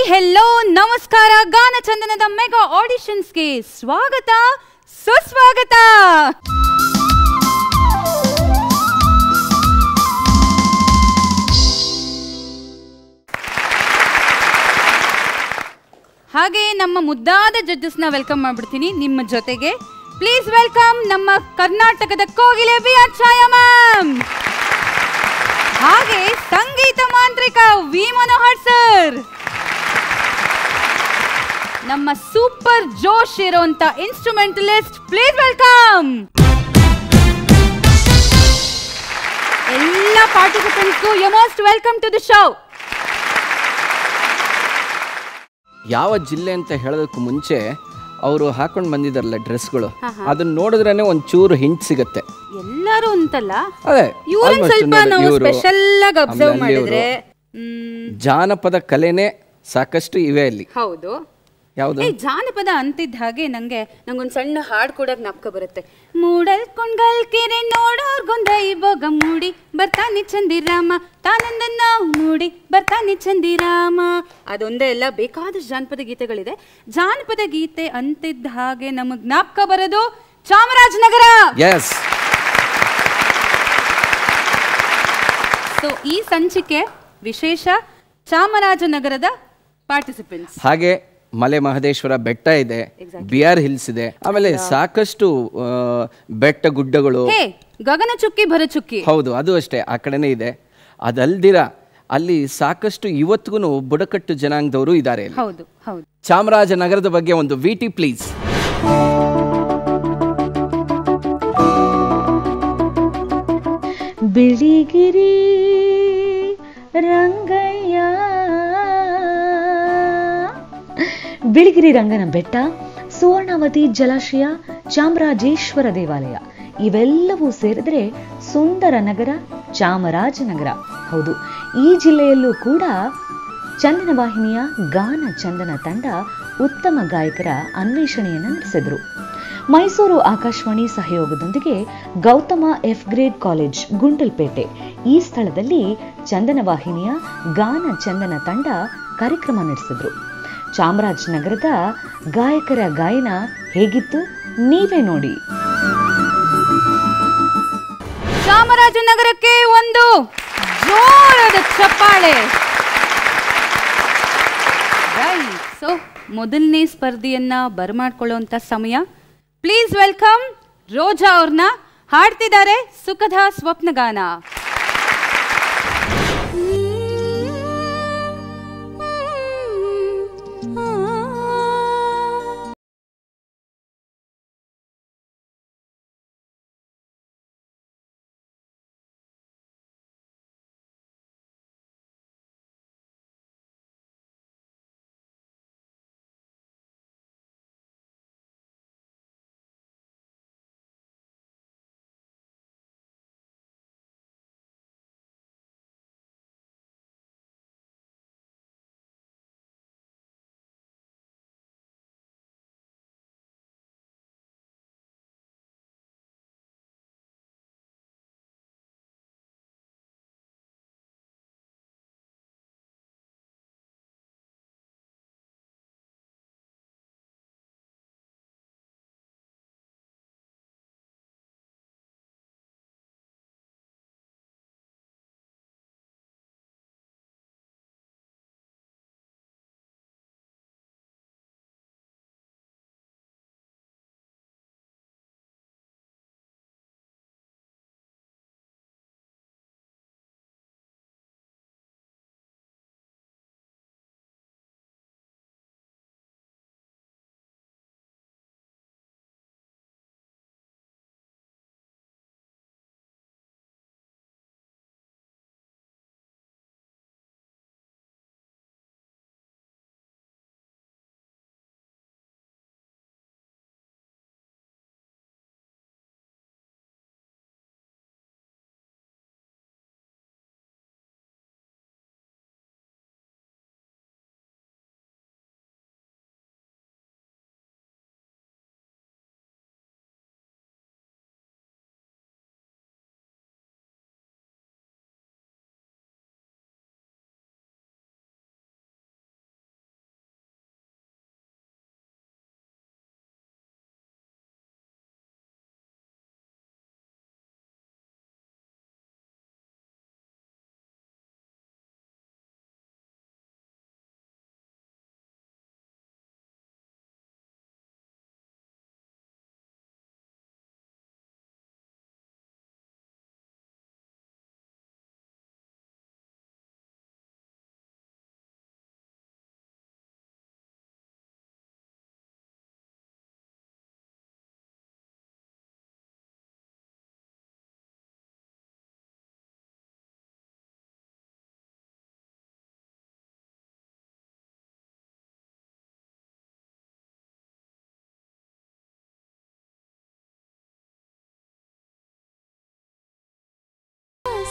Hi hello ನಮಸ್ಕಾರ ಗಾನ ಚಂದನದ mega ಆಡಿಷನ್ಸ್ಗೆ ಸ್ವಾಗತ ಸುಸ್ವಾಗತ ಹಾಗೆ ನಮ್ಮ ಮುದ್ದಾದ ಜಡ್ಜಸ್ನ ವೆಲ್ಕಮ್ ಮಾಡ್ಬಿಡ್ತೀನಿ ನಿಮ್ಮ ಜೊತೆಗೆ ಪ್ಲೀಸ್ ವೆಲ್ಕಮ್ ನಮ್ಮ ಕರ್ನಾಟಕದ ಕೋಗಿಲೆ ಬಿ ಛಾಯಾ ಮ್ಯಾಮ್ ಹಾಗೆ ಸಂಗೀತ ಮಾಂತ್ರಿಕ ವಿ ಮನೋಹರ್ ಸರ್ ನಮ್ಮ ಸೂಪರ್ ಜೋಶ್ ಇರುವಂತ ಇನ್ಸ್ಟ್ರೂಮೆಂಟಲಿಸ್ಟ್ ಪ್ಲೀಸ್ ವೆಲ್ಕಮ್ ಎಲ್ಲ ಪಾರ್ಟಿಸಿಪೆಂಟ್ಸ್ಗೂ you most welcome to the show ಯಾವ ಜಿಲ್ಲೆ ಅಂತ ಹೇಳೋದಕ್ಕೂ ಮುಂಚೆ ಅವರು ಹಾಕೊಂಡು ಬಂದಿದ್ದಾರಲ್ಲ ಡ್ರೆಸ್ಗಳು ಅದನ್ನ ನೋಡಿದ್ರೇನೆ ಒಂಚೂರು ಹಿಂಟ್ ಸಿಗತ್ತೆ ಎಲ್ಲರೂ ಅಂತಲ್ಲ ಅದೇ ಇವ್ರನ್ನ almost ಸ್ವಲ್ಪ ನೋಡಿ, ನಾವು ಇವ್ರು, ಸ್ಪೆಷಲ್ ಆಗಿ ಅಬ್ಸರ್ವ್ ಆಮೇಲೆ ಅಲ್ಲಿ ಮಾಡಿದ್ರೆ ಇವ್ರು. ಮ್, ಜಾನಪದ ಕಲೆನೇ ಸಾಕಷ್ಟು ಇವೆ ಅಲ್ಲಿ ಹೌದು ಯಾವುದು ಏ ಜಾನಪದ ಅಂತಿದ್ದ ಹಾಗೆ ನಂಗೆ ನಂಗೊಂದ್ ಸಣ್ಣ ಹಾಡ್ ಕೂಡ ಜ್ಞಾಪಕ ಬರುತ್ತೆ ಮೂಡಲ್ ಕೊಂಡಲ್ ಕೆರೆ ನೋಡೋರ್ ಗೊಂದ ಇವಾಗ ಮೂಡಿ ಬರ್ತಾನೆ ಚಂದಿರಾಮ ತಾನಂದನ್ನ ಮೂಡಿ ಬರ್ತಾನೆ ಚಂದಿರಾಮ ಅದೊಂದೇ ಎಲ್ಲ ಬೇಕಾದಷ್ಟು ಜಾನಪದ ಗೀತೆಗಳಿದೆ ಜಾನಪದ ಗೀತೆ ಅಂತಿದ್ದ ಹಾಗೆ ನಮಗ್ ಜ್ಞಾಪಕ ಬರೋದು ಚಾಮರಾಜನಗರ ಎಸ್ ಸೊ ಈ ಸಂಚಿಕೆ ವಿಶೇಷ ಚಾಮರಾಜನಗರದ ಪಾರ್ಟಿಸಿಪೆಂಟ್ಸ್ ಹಾಗೆ ಮಲೆ ಮಹದೇಶ್ವರ ಬೆಟ್ಟ ಇದೆ ಬಿ ಆರ್ ಹಿಲ್ಸ್ ಇದೆ ಆಮೇಲೆ ಸಾಕಷ್ಟು ಆ, ಬೆಟ್ಟ ಗುಡ್ಡಗಳು ಹೇ ಗಗನ ಚುಕ್ಕಿ ಭರ ಚುಕ್ಕಿ ಹೌದು ಅದು ಅಷ್ಟೇ ಆ ಕಡೆನೇ ಇದೆ ಅದಲ್ದಿರ ಅಲ್ಲಿ ಸಾಕಷ್ಟು ಇವತ್ತಿಗೂ ಬುಡಕಟ್ಟು ಜನಾಂಗದವರು ಇದ್ದಾರೆ ಇಲ್ಲಿ. ಹೌದು ಹೌದು ಚಾಮರಾಜನಗರದ ಬಗ್ಗೆ ಒಂದು V T please Biligiri Rangayya Biligiri ರಂಗನ ಬೆಟ್ಟ ಸುವರ್ಣವತಿ ಜಲಾಶಯ ಚಾಮರಾಜೇಶ್ವರ ದೇವಾಲಯ ಇವೆಲ್ಲವೂ ಸೇರಿದ್ರೆ ಸುಂದರ ನಗರ ಚಾಮರಾಜನಗರ ಹೌದು ಈ ಜಿಲ್ಲೆಯಲ್ಲೂ ಕೂಡ ಚಂದನ ವಾಹಿನಿಯ ಗಾನ ಚಂದನ ತಂಡ ಉತ್ತಮ ಗಾಯಕರ ಅನ್ವೇಷಣೆಯನ್ನು ನಡೆಸಿದ್ರು ಮೈಸೂರು ಆಕಾಶವಾಣಿ ಸಹಯೋಗದೊಂದಿಗೆ Gautama F grade college Gundlupete ಈ ಸ್ಥಳದಲ್ಲಿ ಚಂದನ ವಾಹಿನಿಯ ಗಾನ ಚಂದನ ತಂಡ ಕಾರ್ಯಕ್ರಮ ನಡೆಸಿದ್ರು ಚಾಮರಾಜನಗರದ ಗಾಯಕರ ಗಾಯನ ಹೇಗಿತ್ತು ನೀವೇ ನೋಡಿ ಚಾಮರಾಜನಗರಕ್ಕೆ ಒಂದು ಜೋರದ ಚಪ್ಪಾಳೆ ಸೊ ಮೊದಲನೇ ಸ್ಪರ್ಧೆಯನ್ನ ಬರಮಾಡ್ಕೊಳ್ಳುವಂತ ಸಮಯ ಪ್ಲೀಸ್ ವೆಲ್ಕಮ್ ರೋಜಾ ಅವ್ರನ್ನ ಹಾಡ್ತಿದ್ದಾರೆ ಸುಖದ ಸ್ವಪ್ನಗಾನ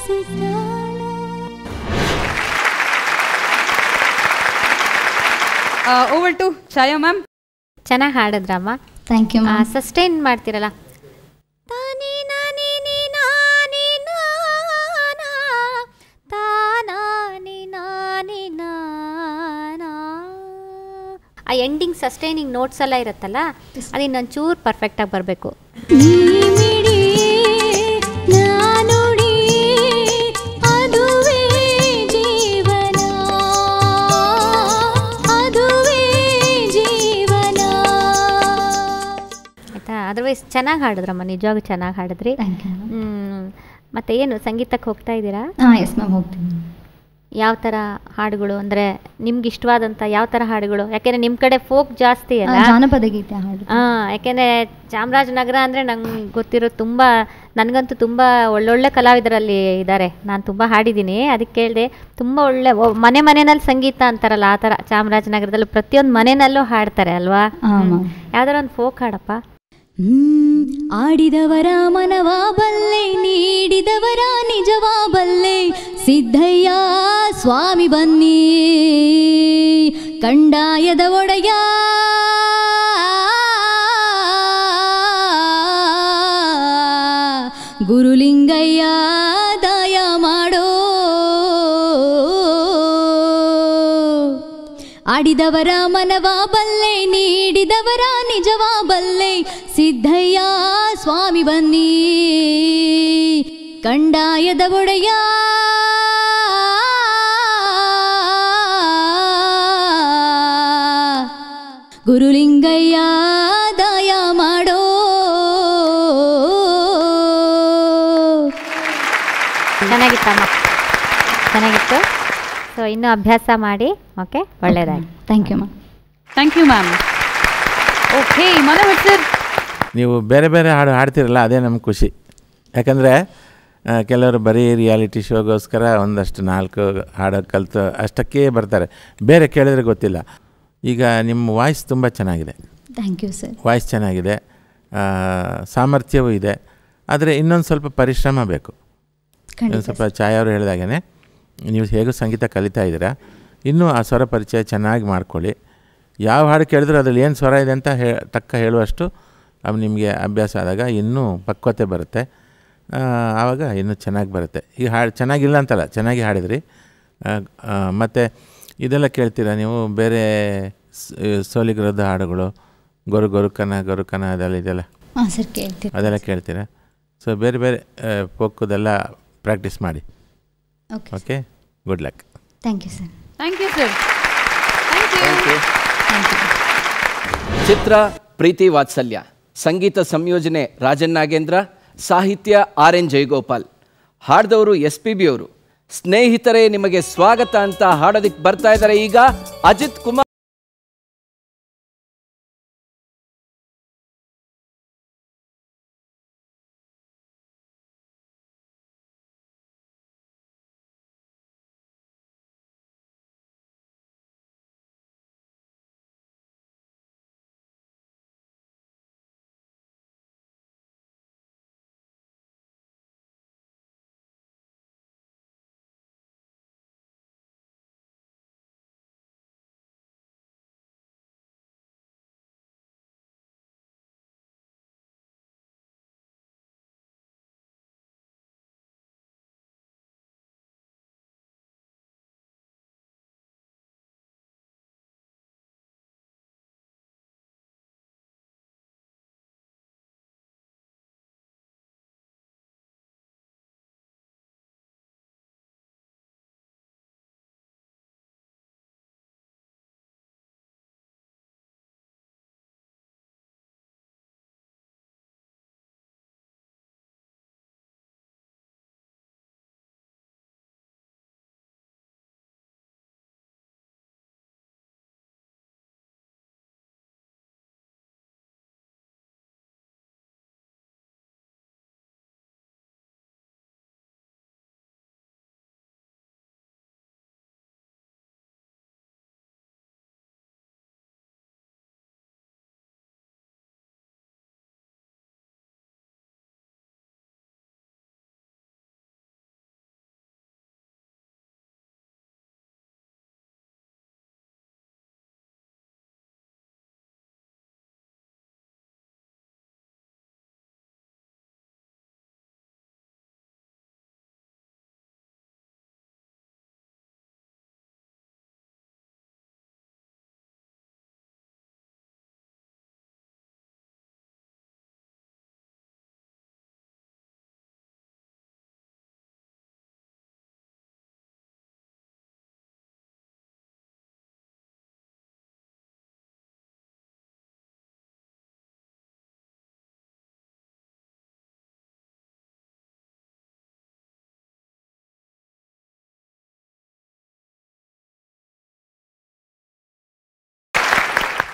ಓವರ್ ಟು ಛಾಯಾ ಮ್ಯಾಮ್ ಚೆನ್ನಾಗಿ ಹಾಡಿದ್ರಮ್ಮ ಥ್ಯಾಂಕ್ ಯು ಮ್ಯಾಮ್ ಸಸ್ಟೈನ್ ಮಾಡ್ತಿರಲ್ಲ ಆ ಎಂಡಿಂಗ್ ಸಸ್ಟೈನಿಂಗ್ ನೋಟ್ಸ್ ಎಲ್ಲ ಇರುತ್ತಲ್ಲ ಅದು ಇನ್ನೊಂಚೂರು ಪರ್ಫೆಕ್ಟಾಗಿ ಬರಬೇಕು ಅದುವೇ ಜೀವನ ಅದುವೇ ಜೀವನ ಆಯಿತಾ ಅದರ್ವೈಸ್ ಚೆನ್ನಾಗಿ ಹಾಡಿದ್ರಮ್ಮ ನಿಜವಾಗೂ ಚೆನ್ನಾಗಿ ಹಾಡಿದ್ರಿ ಥ್ಯಾಂಕ್ ಯು ಹ್ಮ್. ಮತ್ತೆ ಏನು ಸಂಗೀತಕ್ಕೆ ಹೋಗ್ತಾ ಇದ್ದೀರಾ ಹಾಂ ಎಸ್ ಮ್ಯಾಮ್ ಹೋಗ್ತೀನಿ ಯಾವ ಥರ ಹಾಡುಗಳು ಅಂದರೆ ನಿಮ್ಗೆ ಇಷ್ಟವಾದಂಥ ಯಾವ ಥರ ಹಾಡುಗಳು ಯಾಕೆಂದರೆ ನಿಮ್ಮ ಕಡೆ ಫೋಕ್ ಜಾಸ್ತಿ ಆ, ಅಲ್ಲ ಜಾನಪದ ಗೀತೆ ಹಾಡು ಹಾಂ ಯಾಕೆಂದರೆ ಚಾಮರಾಜನಗರ ಅಂದರೆ ನಂಗೆ ಗೊತ್ತಿರೋ ತುಂಬ ನನಗಂತೂ ತುಂಬ ಒಳ್ಳೊಳ್ಳೆ ಕಲಾವಿದರಲ್ಲಿ ಇದ್ದಾರೆ ನಾನು ತುಂಬ ಹಾಡಿದ್ದೀನಿ ಅದಕ್ಕೆ ಕೇಳಿದೆ ತುಂಬ ಒಳ್ಳೆ ಒ- ಮನೆ ಮನೆಯಲ್ಲಿ ಸಂಗೀತ ಅಂತಾರಲ್ಲ ಆ ಥರ ಚಾಮರಾಜನಗರದಲ್ಲೂ ಪ್ರತಿಯೊಂದು ಮನೆಯಲ್ಲೂ ಹಾಡ್ತಾರೆ ಅಲ್ವಾ ಹಾಂ ಮ್ಯಾಮ್ ಯಾವ್ದಾರ ಒಂದು ಫೋಕ್ ಹಾಡಪ್ಪ ಹ್ಮ್, ಆಡಿದವರ ಮನವ ಬಲ್ಲೆ ನೀಡಿದವರ ನಿಜವ ಬಲ್ಲೆ ಸಿದ್ಧಯ್ಯ ಸ್ವಾಮಿ ಬನ್ನಿ ಕಂಡಾಯದ ಒಡೆಯ ಗುರುಲಿಂಗಯ್ಯ ದಯ ಮಾಡೋ ಆಡಿದವರ ಮನವ ಬಲ್ಲೆ ನೀಡಿದವರ ನಿಜವ ಬಲ್ಲೆ ಸಿದ್ಧಯ್ಯ ಸ್ವಾಮಿ ಬನ್ನಿ ಕಂಡಾಯದ ಒಡೆಯ ಗುರುಲಿಂಗಯ್ಯ ದಯ ಮಾಡೋ ಚೆನ್ನಾಗಿತ್ತಮ್ಮ ಚೆನ್ನಾಗಿತ್ತು ಸೊ ಇನ್ನೂ ಅಭ್ಯಾಸ ಮಾಡಿ ಓಕೆ ಒಳ್ಳೆಯದಾಗಿ thank you ma'am thank you ma'am okay Manohar sir ನೀವು ಬೇರೆ ಬೇರೆ ಹಾಡು ಹಾಡ್ತಿರಲ್ಲ ಅದೇ ನಮ್ಗೆ ಖುಷಿ ಯಾಕಂದರೆ ಕೆಲವರು ಬರೀ ರಿಯಾಲಿಟಿ ಶೋಗೋಸ್ಕರ ಒಂದಷ್ಟು ನಾಲ್ಕು ಹಾಡು ಕಲಿತು ಅಷ್ಟಕ್ಕೆ ಬರ್ತಾರೆ ಬೇರೆ ಕೇಳಿದ್ರೆ ಗೊತ್ತಿಲ್ಲ ಈಗ ನಿಮ್ಮ ವಾಯ್ಸ್ ತುಂಬ ಚೆನ್ನಾಗಿದೆ ಥ್ಯಾಂಕ್ ಯು ಸರ್ ವಾಯ್ಸ್ ಚೆನ್ನಾಗಿದೆ ಆ, ಸಾಮರ್ಥ್ಯವೂ ಇದೆ ಆದರೆ ಇನ್ನೊಂದು ಸ್ವಲ್ಪ ಪರಿಶ್ರಮ ಬೇಕು ಇನ್ನೊಂದು ಸ್ವಲ್ಪ ಛಾಯಾ ಅವರು ಹೇಳಿದಾಗೇ ನೀವು ಹೇಗೂ ಸಂಗೀತ ಕಲಿತಾ ಇದ್ದೀರಾ ಇನ್ನೂ ಆ ಸ್ವರ ಪರಿಚಯ ಚೆನ್ನಾಗಿ ಮಾಡ್ಕೊಳ್ಳಿ ಯಾವ ಹಾಡು ಕೇಳಿದ್ರು ಅದ್ರಲ್ಲಿ ಏನು ಸ್ವರ ಇದೆ ಅಂತ ಹೇ ತಕ್ಕ ಹೇಳುವಷ್ಟು ಅವು ನಿಮಗೆ ಅಭ್ಯಾಸ ಆದಾಗ ಇನ್ನೂ ಪಕ್ವತೆ ಬರುತ್ತೆ ಆ, ಆವಾಗ ಇನ್ನೂ ಚೆನ್ನಾಗಿ ಬರುತ್ತೆ ಈಗ ಹಾಡು ಚೆನ್ನಾಗಿಲ್ಲ ಅಂತಲ್ಲ ಚೆನ್ನಾಗಿ ಹಾಡಿದ್ರಿ ಮತ್ತು ಇದೆಲ್ಲ ಕೇಳ್ತೀರಾ ನೀವು ಬೇರೆ ಸ್- ಸೋಲಿಗರದ ಹಾಡುಗಳು ಗೊರು ಗೊರುಕನ ಗೊರುಕನ ಅದೆಲ್ಲ ಇದೆಲ್ಲ ಹಾಂ ಸರ್ ಕೇಳ್ತೀವಿ ಅದೆಲ್ಲ ಕೇಳ್ತೀರಾ ಸೊ ಬೇರೆ ಬೇರೆ ಪೋಕೋದೆಲ್ಲ ಪ್ರಾಕ್ಟೀಸ್ ಮಾಡಿ okay okay good luck thank you sir thank you sir thank you ಚಿತ್ರ ಪ್ರೀತಿ ವಾತ್ಸಲ್ಯ ಸಂಗೀತ ಸಂಯೋಜನೆ ರಾಜನ್ ನಾಗೇಂದ್ರ ಸಾಹಿತ್ಯ ಆರ್ ಎನ್ ಜಯಗೋಪಾಲ್ ಹಾಡಿದವರು ಎಸ್ ಪಿ ಬಿ ಅವರು ಸ್ನೇಹಿತರೇ ನಿಮಗೆ ಸ್ವಾಗತ ಅಂತ ಹಾಡೋದಕ್ಕೆ ಬರ್ತಾ ಇದ್ದಾರೆ ಈಗ ಅಜಿತ್ ಕುಮಾರ್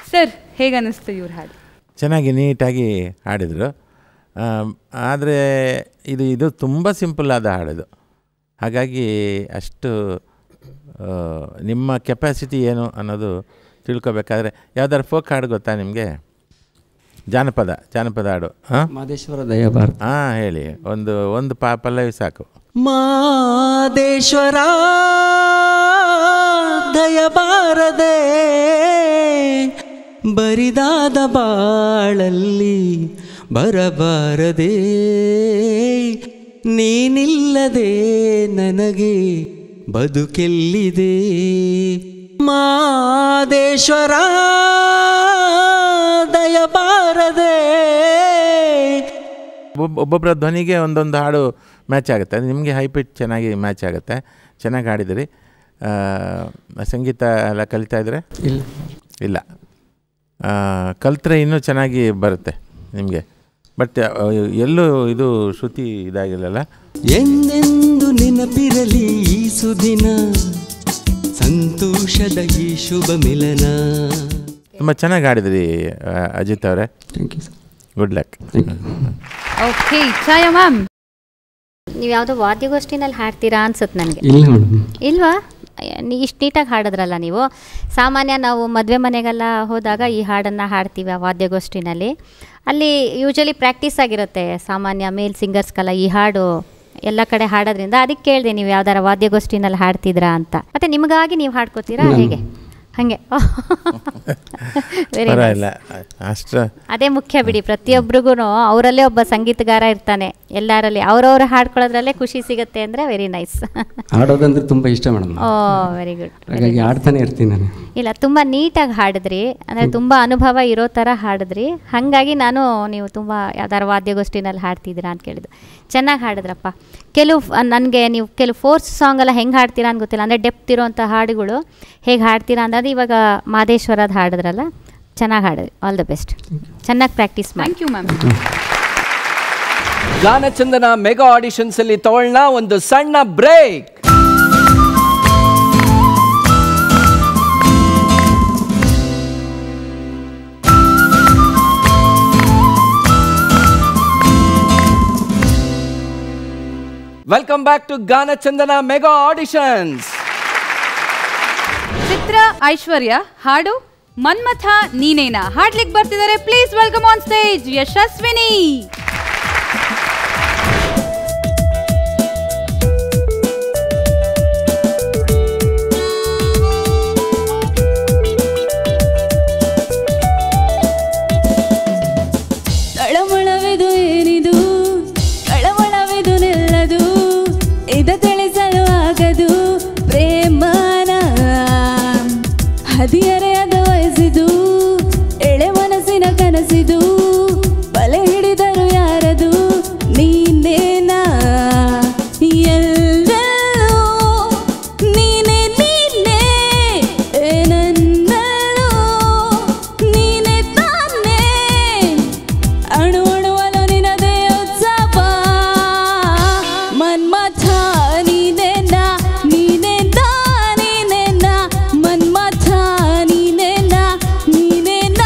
ಸರ್ ಹೇಗೆ ಅನ್ನಿಸ್ತು ಇವ್ರ ಹಾಡು ಚೆನ್ನಾಗಿ ನೀಟಾಗಿ ಹಾಡಿದರು ಆದರೆ ಇದು ಇದು ತುಂಬ ಸಿಂಪಲ್ ಆದ ಹಾಡಿದು ಹಾಗಾಗಿ ಅಷ್ಟು ಆ, ನಿಮ್ಮ ಕೆಪಾಸಿಟಿ ಏನು ಅನ್ನೋದು ತಿಳ್ಕೊಬೇಕಾದ್ರೆ ಯಾವ್ದಾದ್ರು ಫೋಕ್ ಹಾಡು ಗೊತ್ತಾ ನಿಮಗೆ ಜಾನಪದ ಜಾನಪದ ಹಾಡು ಹಾಂ ಮಾದೇಶ್ವರ ದಯಾಭಾರತ ಹಾಂ ಹೇಳಿ ಒಂದು ಒಂದು ಪಾ ಪಲ್ಲವಿ ಸಾಕು ಮಾದೇಶ್ವರ ದಯಬಾರದೆ ಬರಿದಾದ ಬಾಳಲ್ಲಿ ಬರಬಾರದೆ ನೀನಿಲ್ಲದೆ ನನಗೆ ಬದುಕೆಲ್ಲಿದೆ ಮಾದೇಶ್ವರ ದಯಬಾರದೆ ಒಬ್ಬ ಒಬ್ಬೊಬ್ಬರ ಧ್ವನಿಗೆ ಒಂದೊಂದು ಹಾಡು ಮ್ಯಾಚ್ ಆಗುತ್ತೆ ಅದು ನಿಮಗೆ ಹೈ ಪಿಚ್ ಚೆನ್ನಾಗಿ ಮ್ಯಾಚ್ ಆಗುತ್ತೆ ಚೆನ್ನಾಗಿ ಹಾಡಿದಿರಿ ಆ, ಸಂಗೀತ ಎಲ್ಲ ಕಲಿತಾ ಇದ್ರೆ ಇಲ್ಲ ಇಲ್ಲ ಆ, ಕಲ್ತ್ರೆ ಇನ್ನೂ ಚೆನ್ನಾಗಿ ಬರುತ್ತೆ ನಿಮಗೆ ಬಟ್ ಎಲ್ಲೂ ಇದು ಶ್ರುತಿ ಇದಾಗಿಲ್ಲಲ್ಲ ಎಂದೆಂದು ನೆನಪಿರಲಿ ಈ ಸುದಿನ ಸಂತೋಷದ ಈ ಶುಭ ಮಿಲನ ತುಂಬ ಚೆನ್ನಾಗಿ ಹಾಡಿದ್ರಿ ಆ, ಅಜಿತ್ ಅವರೇ thank you sir good luck thank you okay Chaya ma'am ನೀವು ಯಾವುದೋ ವಾದ್ಯಗೋಷ್ಠಿನಲ್ಲಿ ಹಾಡ್ತೀರಾ ಅನ್ಸುತ್ತೆ ನನಗೆ ಇಲ್ಲ ಮೇಡಮ್ ಇಲ್ವಾ ನೀ ಇಷ್ಟು ನೀಟಾಗಿ ಹಾಡಿದ್ರಲ್ಲ ನೀವು ಸಾಮಾನ್ಯ ನಾವು ಮದುವೆ ಮನೆಗೆಲ್ಲ ಹೋದಾಗ ಈ ಹಾಡನ್ನು ಹಾಡ್ತೀವಿ ಆ ವಾದ್ಯಗೋಷ್ಠಿನಲ್ಲಿ ಅಲ್ಲಿ ಯೂಶಲಿ ಪ್ರಾಕ್ಟೀಸ್ ಆಗಿರುತ್ತೆ ಸಾಮಾನ್ಯ ಮೇಲ್ ಸಿಂಗರ್ಸ್ಗೆಲ್ಲ ಈ ಹಾಡು ಎಲ್ಲ ಕಡೆ ಹಾಡೋದ್ರಿಂದ ಅದಕ್ಕೆ ಕೇಳಿದೆ ನೀವು ಯಾವ್ದಾರ ವಾದ್ಯಗೋಷ್ಠಿನಲ್ಲಿ ಹಾಡ್ತಿದ್ರಾ ಅಂತ ಮತ್ತೆ ನಿಮಗಾಗಿ ನೀವು ಹಾಡ್ಕೋತೀರಾ ಹೇಗೆ ಹಾಗೆ ವೆರಿ ಪರವಾಗಿಲ್ಲ ಅಷ್ಟು ಅದೇ ಮುಖ್ಯ ಬಿಡಿ ಪ್ರತಿಯೊಬ್ಬರಿಗೂ ಅವರಲ್ಲೇ ಒಬ್ಬ ಸಂಗೀತಗಾರ ಇರ್ತಾನೆ ಎಲ್ಲರಲ್ಲಿ ಅವ್ರವ್ರು ಹಾಡ್ಕೊಳ್ಳೋದ್ರಲ್ಲೇ ಖುಷಿ ಸಿಗುತ್ತೆ ಅಂದರೆ ವೆರಿ ನೈಸ್ ಆಡೋದಂದ್ರೆ ತುಂಬ ಇಷ್ಟ ಮೇಡಮ್ ಓ ವೆರಿ ಗುಡ್ ಹಾಗಾಗಿ ಆಡ್ತಾನೆ ಇರ್ತೀನಿ ನಾನು ಇಲ್ಲ ತುಂಬ ನೀಟಾಗಿ ಹಾಡಿದ್ರಿ ಅಂದರೆ ತುಂಬ ಅನುಭವ ಇರೋ ಥರ ಹಾಡಿದ್ರಿ ಹಾಗಾಗಿ ನಾನು ನೀವು ತುಂಬ ಯಾವ್ದಾರು ವಾದ್ಯಗೋಷ್ಠಿನಲ್ಲಿ ಹಾಡ್ತಿದ್ದೀರಾ ಅಂತ ಕೇಳಿದ್ದು ಚೆನ್ನಾಗಿ ಹಾಡಿದ್ರಪ್ಪ ಕೆಲವು ನನಗೆ ನೀವು ಕೆಲವು ಫೋರ್ಸ್ ಸಾಂಗ್ ಎಲ್ಲ ಹೆಂಗೆ ಹಾಡ್ತೀರಾ ಅಂತ ಗೊತ್ತಿಲ್ಲ ಅಂದರೆ ಡೆಪ್ತ್ ಇರೋಂಥ ಹಾಡುಗಳು ಹೇಗೆ ಹಾಡ್ತೀರಾ ಅನ್ನೋದು ಇವಾಗ ಮಾದೇಶ್ವರದ ಹಾಡಿದ್ರಲ್ಲ ಚೆನ್ನಾಗಿ ಹಾಡಿದ್ರಿ ಆಲ್ ದ ಬೆಸ್ಟ್ ಚೆನ್ನಾಗಿ ಪ್ರಾಕ್ಟೀಸ್ ಮಾಡಿ thank you ma'am Ganachandana mega auditions ಅಲ್ಲಿ ತಗೊಳ್ಳೋಣ ಒಂದು ಸಣ್ಣ break welcome back to Ganachandana mega auditions ಚಿತ್ರ ಐಶ್ವರ್ಯ ಹಾಡು ಮನ್ಮಥ ನೀನೇನ ಹಾಡ್ಲಿಕ್ಕೆ ಬರ್ತಿದ್ದಾರೆ please welcome on stage Yashaswini ತಳಮಳವಿದು ಏನಿದು ತಳಮಳವಿದು ನಿಲ್ಲದು ಇದ ತಿಳಿಸಲು ಆಗದು ಪ್ರೇಮನ ಹದಿಹರೆಯದ ವಯಸ್ಸಿದು ಎಳೆ ಮನಸ್ಸಿನ ಕನಸಿದು ಬಲೆ ಹಿಡಿದರು ಯಾರದು ನೀನೇನಾ ಎಲ್ಲೆಲ್ಲೂ ನೀನೇ ನೀನೇ ಏನನ್ನಲ್ಲೂ ನೀನೇ ತಾನೇ ಅಣು ಅಣುವಲು ನಿನದೇ ಉತ್ಸವ ಮನ್ಮಥ ನೀನೇನ ನೀನೇನ ನೀನೇನ ಮನ್ಮಥ ನೀನೇನ ನೀನೇನ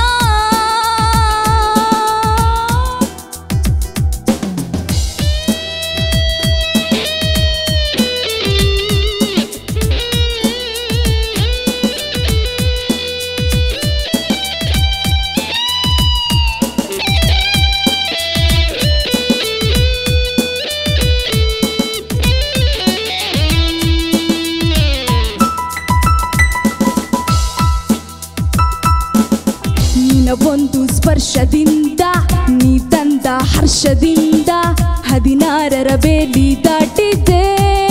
ನಿನ್ನ ಒಂದು ಸ್ಪರ್ಶದಿಂದ ನೀ ತಂದ ಹರ್ಷದಿಂದ ಹದಿನಾರರ ಬೇಲಿ ದಾಟಿದೆ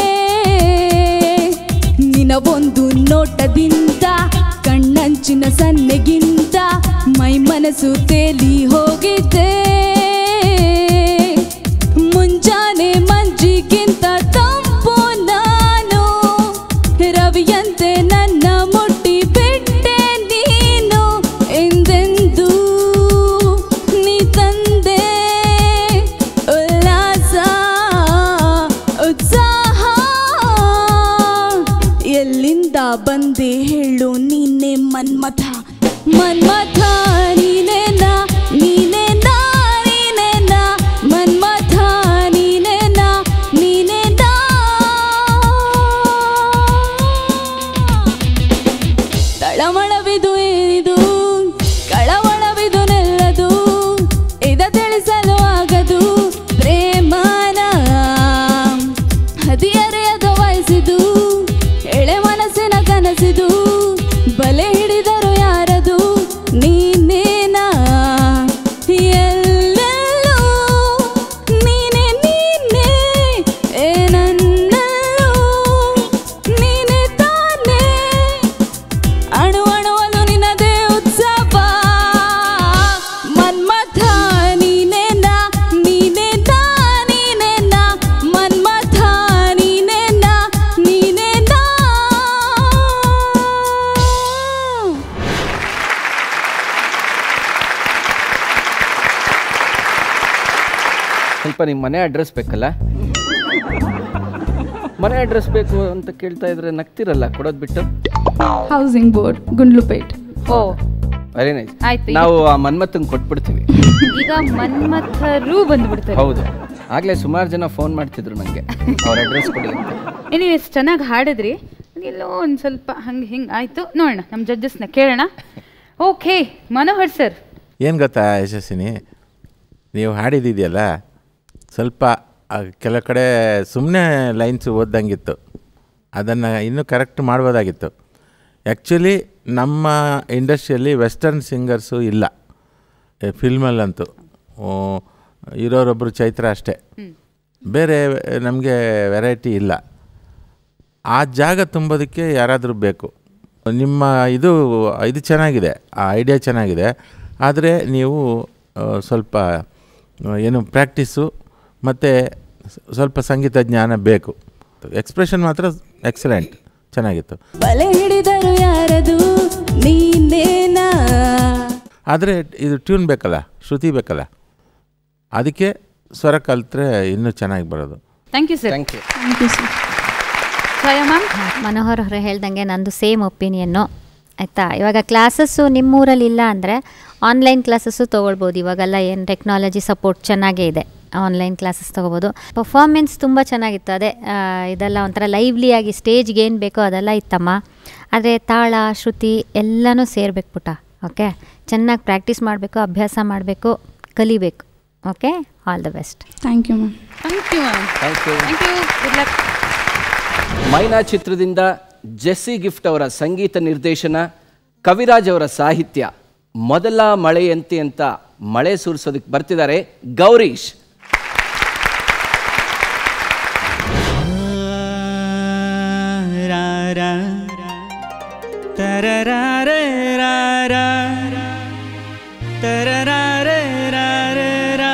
ನಿನ್ನ ಒಂದು ನೋಟದಿಂದ ಕಣ್ಣಂಚಿನ ಸನ್ನೆಗಿಂತ ಮೈ ಮನಸ್ಸು ತೇಲಿ ಹೋಗಿದೆ ಮುಂಜಾನೆ ಮಂಜಿಗಿಂತ ತಂಪು ನಾನು ರವಿಯಂತೆ ನನ್ನ ಮುಟ್ಟಿ ಬಿಟ್ಟೆ ನೀನು ಎಂದೆಂದೂ ನೀ ತಂದೆ ಉಲ್ಲಾಸ ಉತ್ಸಾಹ ಎಲ್ಲಿಂದ ಬಂದೆ ಹೇಳು ನೀನೆ ಮನ್ಮಥ ಮನ್ಮಥ ನೀನೇನ ನೀನೇನ ನೀನೇನ ಮನ್ಮಥ ನೀನೇನ ನೀನೇನ ತಳಮಳವಿದು ಏನಿದು ಕಳವಳವಿದು ನೆಲ್ಲದು ಇದ ತಿಳಿಸಲು ಆಗದು ಪ್ರೇಮನ ಹದಿಯರೆಯದ ವಯಸ್ಸಿದು ಎಳೆ ಮನಸ್ಸಿನ ಕನಸಿದು ಬಲೆ ಹಿಡಿದರು ಯಾರದು ನೀನೇನಾ ಎಲ್ಲೆಲ್ಲೂ ನೀನೆ ನೀನೆ ಏನನ್ನಲ್ಲೂ ನೀನೆ ತಾನೇ ಅಣು ಅಣುವನು ನಿನ್ನದೇ ಉತ್ಸವ ಮನ್ಮಥ ನೀನೇನ ನೀನೇನ ನೀನೇನ ಮನ್ಮಥ ನೀನೇನ ನೀನೇನ ಸ್ವಲ್ಪ ನಿಮ್ಮ ಮನೆ ಅಡ್ರೆಸ್ ಬೇಕಲ್ಲ ಮನೆ ಅಡ್ರೆಸ್ ಬೇಕು ಅಂತ ಕೇಳ್ತಾ ಇದ್ರೆ ನಗ್ತಿರಲ್ಲ ಕೊಡೋದು ಬಿಟ್ಟು housing board Gundlupet oh very nice ಆಯ್ತು ನಾವು ಆ ಮನ್ಮತ್ತಂಗ್ ಕೊಟ್ಬಿಡ್ತೀವಿ ಈಗ ಮನ್ಮಥರು ಬಂದ್ಬಿಡ್ತಾರೆ ಹೌದು ಆಗ್ಲೇ ಸುಮಾರು ಜನ ಫೋನ್ ಮಾಡ್ತಿದ್ರು ನಂಗೆ ಅವ್ರ ಅಡ್ರೆಸ್ ಕೊಡಿ ಅಂತ ಎನಿವೇಸ್ ಚೆನ್ನಾಗಿ ಹಾಡಿದ್ರಿ ಎಲ್ಲೋ ಒಂದು ಸ್ವಲ್ಪ ಹಂಗೆ ಹಿಂಗೆ ಆಯಿತು ನೋಡೋಣ ನಮ್ಮ ಜಡ್ಜಸ್ನ ಕೇಳೋಣ ಓಕೆ ಮನೋಹರ್ ಸರ್ ಏನು ಗೊತ್ತಾ ಯಶಸ್ವಿನಿ ನೀವು ಹಾಡಿದಿದೆಯಲ್ಲ ಸ್ವಲ್ಪ ಆ ಕೆಲವು ಕಡೆ ಸುಮ್ಮನೆ ಲೈನ್ಸ್ ಓದ್ದಂಗಿತ್ತು ಅದನ್ನು ಇನ್ನೂ ಕರೆಕ್ಟ್ ಮಾಡ್ಬೋದಾಗಿತ್ತು ಆ್ಯಕ್ಚುಲಿ ನಮ್ಮ ಇಂಡಸ್ಟ್ರಿಯಲ್ಲಿ ವೆಸ್ಟರ್ನ್ ಸಿಂಗರ್ಸು ಇಲ್ಲ ಫಿಲ್ಮಲ್ಲಂತೂ ಓ, ಇರೋರೊಬ್ಬರು ಚೈತ್ರ ಅಷ್ಟೇ ಬೇರೆ ನಮಗೆ ವೆರೈಟಿ ಇಲ್ಲ ಆ ಜಾಗ ತುಂಬೋದಕ್ಕೆ ಯಾರಾದರೂ ಬೇಕು ನಿಮ್ಮ ಇದು ಇದು ಚೆನ್ನಾಗಿದೆ ಆ ಐಡಿಯಾ ಚೆನ್ನಾಗಿದೆ ಆದರೆ ನೀವು ಆ, ಸ್ವಲ್ಪ ಆ, ಏನು ಪ್ರಾಕ್ಟೀಸು ಮತ್ತು ಸ್ವಲ್ಪ ಸಂಗೀತ ಜ್ಞಾನ ಬೇಕು ಎಕ್ಸ್ಪ್ರೆಷನ್ ಮಾತ್ರ ಎಕ್ಸಲೆಂಟ್ ಚೆನ್ನಾಗಿತ್ತು ಬಲೆ ಹಿಡಿದರು ಯಾರದು ನೀನೇನಾ ಆದರೆ ಇದು ಟ್ಯೂನ್ ಬೇಕಲ್ಲ ಶ್ರುತಿ ಬೇಕಲ್ಲ ಅದಕ್ಕೆ ಸ್ವರ ಕಲಿತ್ರೆ ಇನ್ನೂ ಚೆನ್ನಾಗಿ ಬರೋದು thank you sir thank you thank you sir Chaya ma'am Manohar ಅವರು ಹೇಳ್ದಂಗೆ ನಂದು ಸೇಮ್ ಒಪಿನಿಯನ್ನು ಆಯಿತಾ ಇವಾಗ ಕ್ಲಾಸಸ್ಸು ನಿಮ್ಮೂರಲ್ಲಿ ಇಲ್ಲ ಅಂದರೆ ಆನ್ಲೈನ್ ಕ್ಲಾಸಸ್ಸು ತೊಗೊಳ್ಬೋದು ಇವಾಗೆಲ್ಲ ಏನು ಟೆಕ್ನಾಲಜಿ ಸಪೋರ್ಟ್ ಚೆನ್ನಾಗೇ ಇದೆ ಆನ್ಲೈನ್ ಕ್ಲಾಸಸ್ ತೊಗೋಬೋದು ಪರ್ಫಾರ್ಮೆನ್ಸ್ ತುಂಬ ಚೆನ್ನಾಗಿತ್ತು ಅದೇ ಆ, ಇದೆಲ್ಲ ಒಂಥರ ಲೈವ್ಲಿಯಾಗಿ ಸ್ಟೇಜ್ಗೆ ಏನು ಬೇಕೋ ಅದೆಲ್ಲ ಇತ್ತಮ್ಮ ಆದರೆ ತಾಳ ಶ್ರುತಿ ಎಲ್ಲನೂ ಸೇರ್ಬೇಕು ಪುಟ ಓಕೆ ಚೆನ್ನಾಗಿ ಪ್ರಾಕ್ಟೀಸ್ ಮಾಡಬೇಕು ಅಭ್ಯಾಸ ಮಾಡಬೇಕು ಕಲಿಬೇಕು okay all the best thank you ma'am thank you ma'am thank you thank you good luck Myna ಚಿತ್ರದಿಂದ ಜೆಸ್ಸಿ ಗಿಫ್ಟ್ ಅವರ ಸಂಗೀತ ನಿರ್ದೇಶನ ಕವಿರಾಜ್ ಅವರ ಸಾಹಿತ್ಯ ಮೊದಲ ಮಳೆಯಂತೆ ಅಂತ ಮಳೆ ಸುರಿಸೋದಕ್ಕೆ ಬರ್ತಿದ್ದಾರೆ ಗೌರೀಶ್ ರಾ ರಾ ತರರಾರೆ ರಾ ರಾ ತರರಾರೆ ರಾ ರೇ ರಾ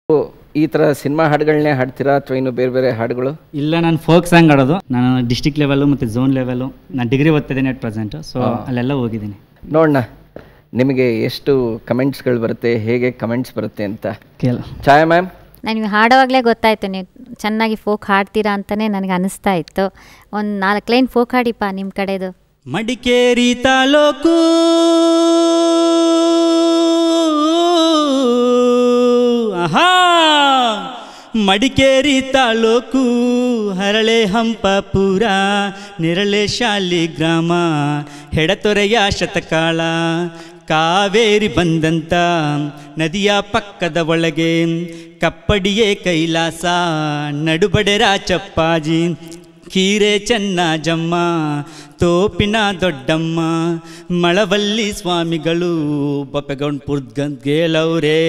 ಈ ಥರ ಸಿನಿಮಾ ಹಾಡುಗಳನ್ನೇ ಹಾಡ್ತೀರಾ ಅಥವಾ ಇನ್ನು ಬೇರೆ ಬೇರೆ ಹಾಡುಗಳು ಇಲ್ಲ ನಾನು ಫೋಕ್ ಸಾಂಗ್ ಆಡೋದು ನಾನು ಡಿಸ್ಟಿಕ್ ಲೆವೆಲು ಮತ್ತು ಝೋನ್ ಲೆವೆಲು ನಾನು ಡಿಗ್ರಿ ಓದ್ತಿದ್ದೀನಿ ಅಟ್ ಪ್ರೆಸೆಂಟ್ ಸೊ ಅಲ್ಲೆಲ್ಲ ಹೋಗಿದ್ದೀನಿ ನೋಡೋಣ ನಿಮಗೆ ಎಷ್ಟು ಕಮೆಂಟ್ಸ್ಗಳು ಬರುತ್ತೆ ಹೇಗೆ ಕಮೆಂಟ್ಸ್ ಬರುತ್ತೆ ಅಂತ ಕೇಳ ಛಾಯಾ ಮ್ಯಾಮ್ ನನಗೆ ಹಾಡುವಾಗಲೇ ಗೊತ್ತಾಯಿತು ನೀವು ಚೆನ್ನಾಗಿ ಫೋಕ್ ಹಾಡ್ತೀರಾ ಅಂತಲೇ ನನಗೆ ಅನಿಸ್ತಾ ಇತ್ತು ಒಂದು ನಾಲ್ಕು ಲೈನ್ ಫೋಕ್ ಹಾಡಿಪ್ಪ ನಿಮ್ಮ ಕಡೆದು ಮಡಿಕೇರಿ ತಾಲೂಕು ಆಹಾ ಮಡಿಕೇರಿ ತಾಲೂಕು ಹರಳೆ ಹಂಪಪುರ ನೆರಳೆ ಶಾಲಿ ಗ್ರಾಮ ಹೆಡತೊರೆಯ ಶತಕಾಳ ಕಾವೇರಿ ಬಂದಂತ ನದಿಯ ಪಕ್ಕದ ಒಳಗೆ ಕಪ್ಪಡಿಯೇ ಕೈಲಾಸ ನಡುಬಡೆರ ಚಪ್ಪಾಜಿ ಕೀರೆ ಚೆನ್ನಜಮ್ಮ ತೋಪಿನ ದೊಡ್ಡಮ್ಮ ಮಳವಲ್ಲಿ ಸ್ವಾಮಿಗಳು ಬಪ್ಪೆಗೌಂಡ್ಪುರ್ಗೇಲವ್ರೇ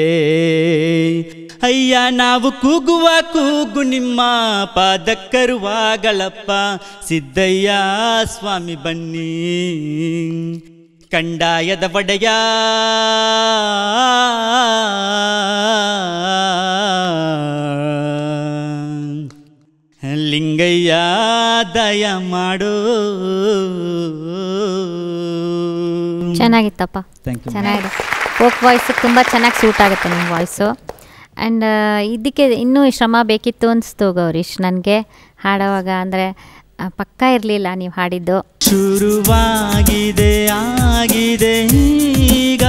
ಅಯ್ಯ ನಾವು ಕೂಗುವ ಕೂಗು ನಿಮ್ಮ ಪಾದಕ್ಕರುವಾಗಳಪ್ಪ ಸಿದ್ದಯ್ಯ ಸ್ವಾಮಿ ಬನ್ನಿ ಕಂಡಾಯದ ಒಡೆಯ ಲಿಂಗಯ್ಯ ದಯ ಮಾಡೋ ಚೆನ್ನಾಗಿತ್ತಪ್ಪ Thank you. ಚೆನ್ನಾಗಿದೆ ಫೋಕ್ ವಾಯ್ಸ್ ತುಂಬ ಚೆನ್ನಾಗಿ ಸೂಟ್ ಆಗುತ್ತೆ ನಿಮ್ಮ ವಾಯ್ಸು ಆ್ಯಂಡ್ ಇದಕ್ಕೆ ಇನ್ನೂ ಶ್ರಮ ಬೇಕಿತ್ತು ಅನಿಸ್ತು ಗೌರೀಶ್ ನನಗೆ ಹಾಡೋವಾಗ ಅಂದರೆ ಪಕ್ಕ ಇರಲಿಲ್ಲ ನೀವು ಹಾಡಿದ್ದು ಶುರುವಾಗಿದೆ ಆಗಿದೆ ಈಗ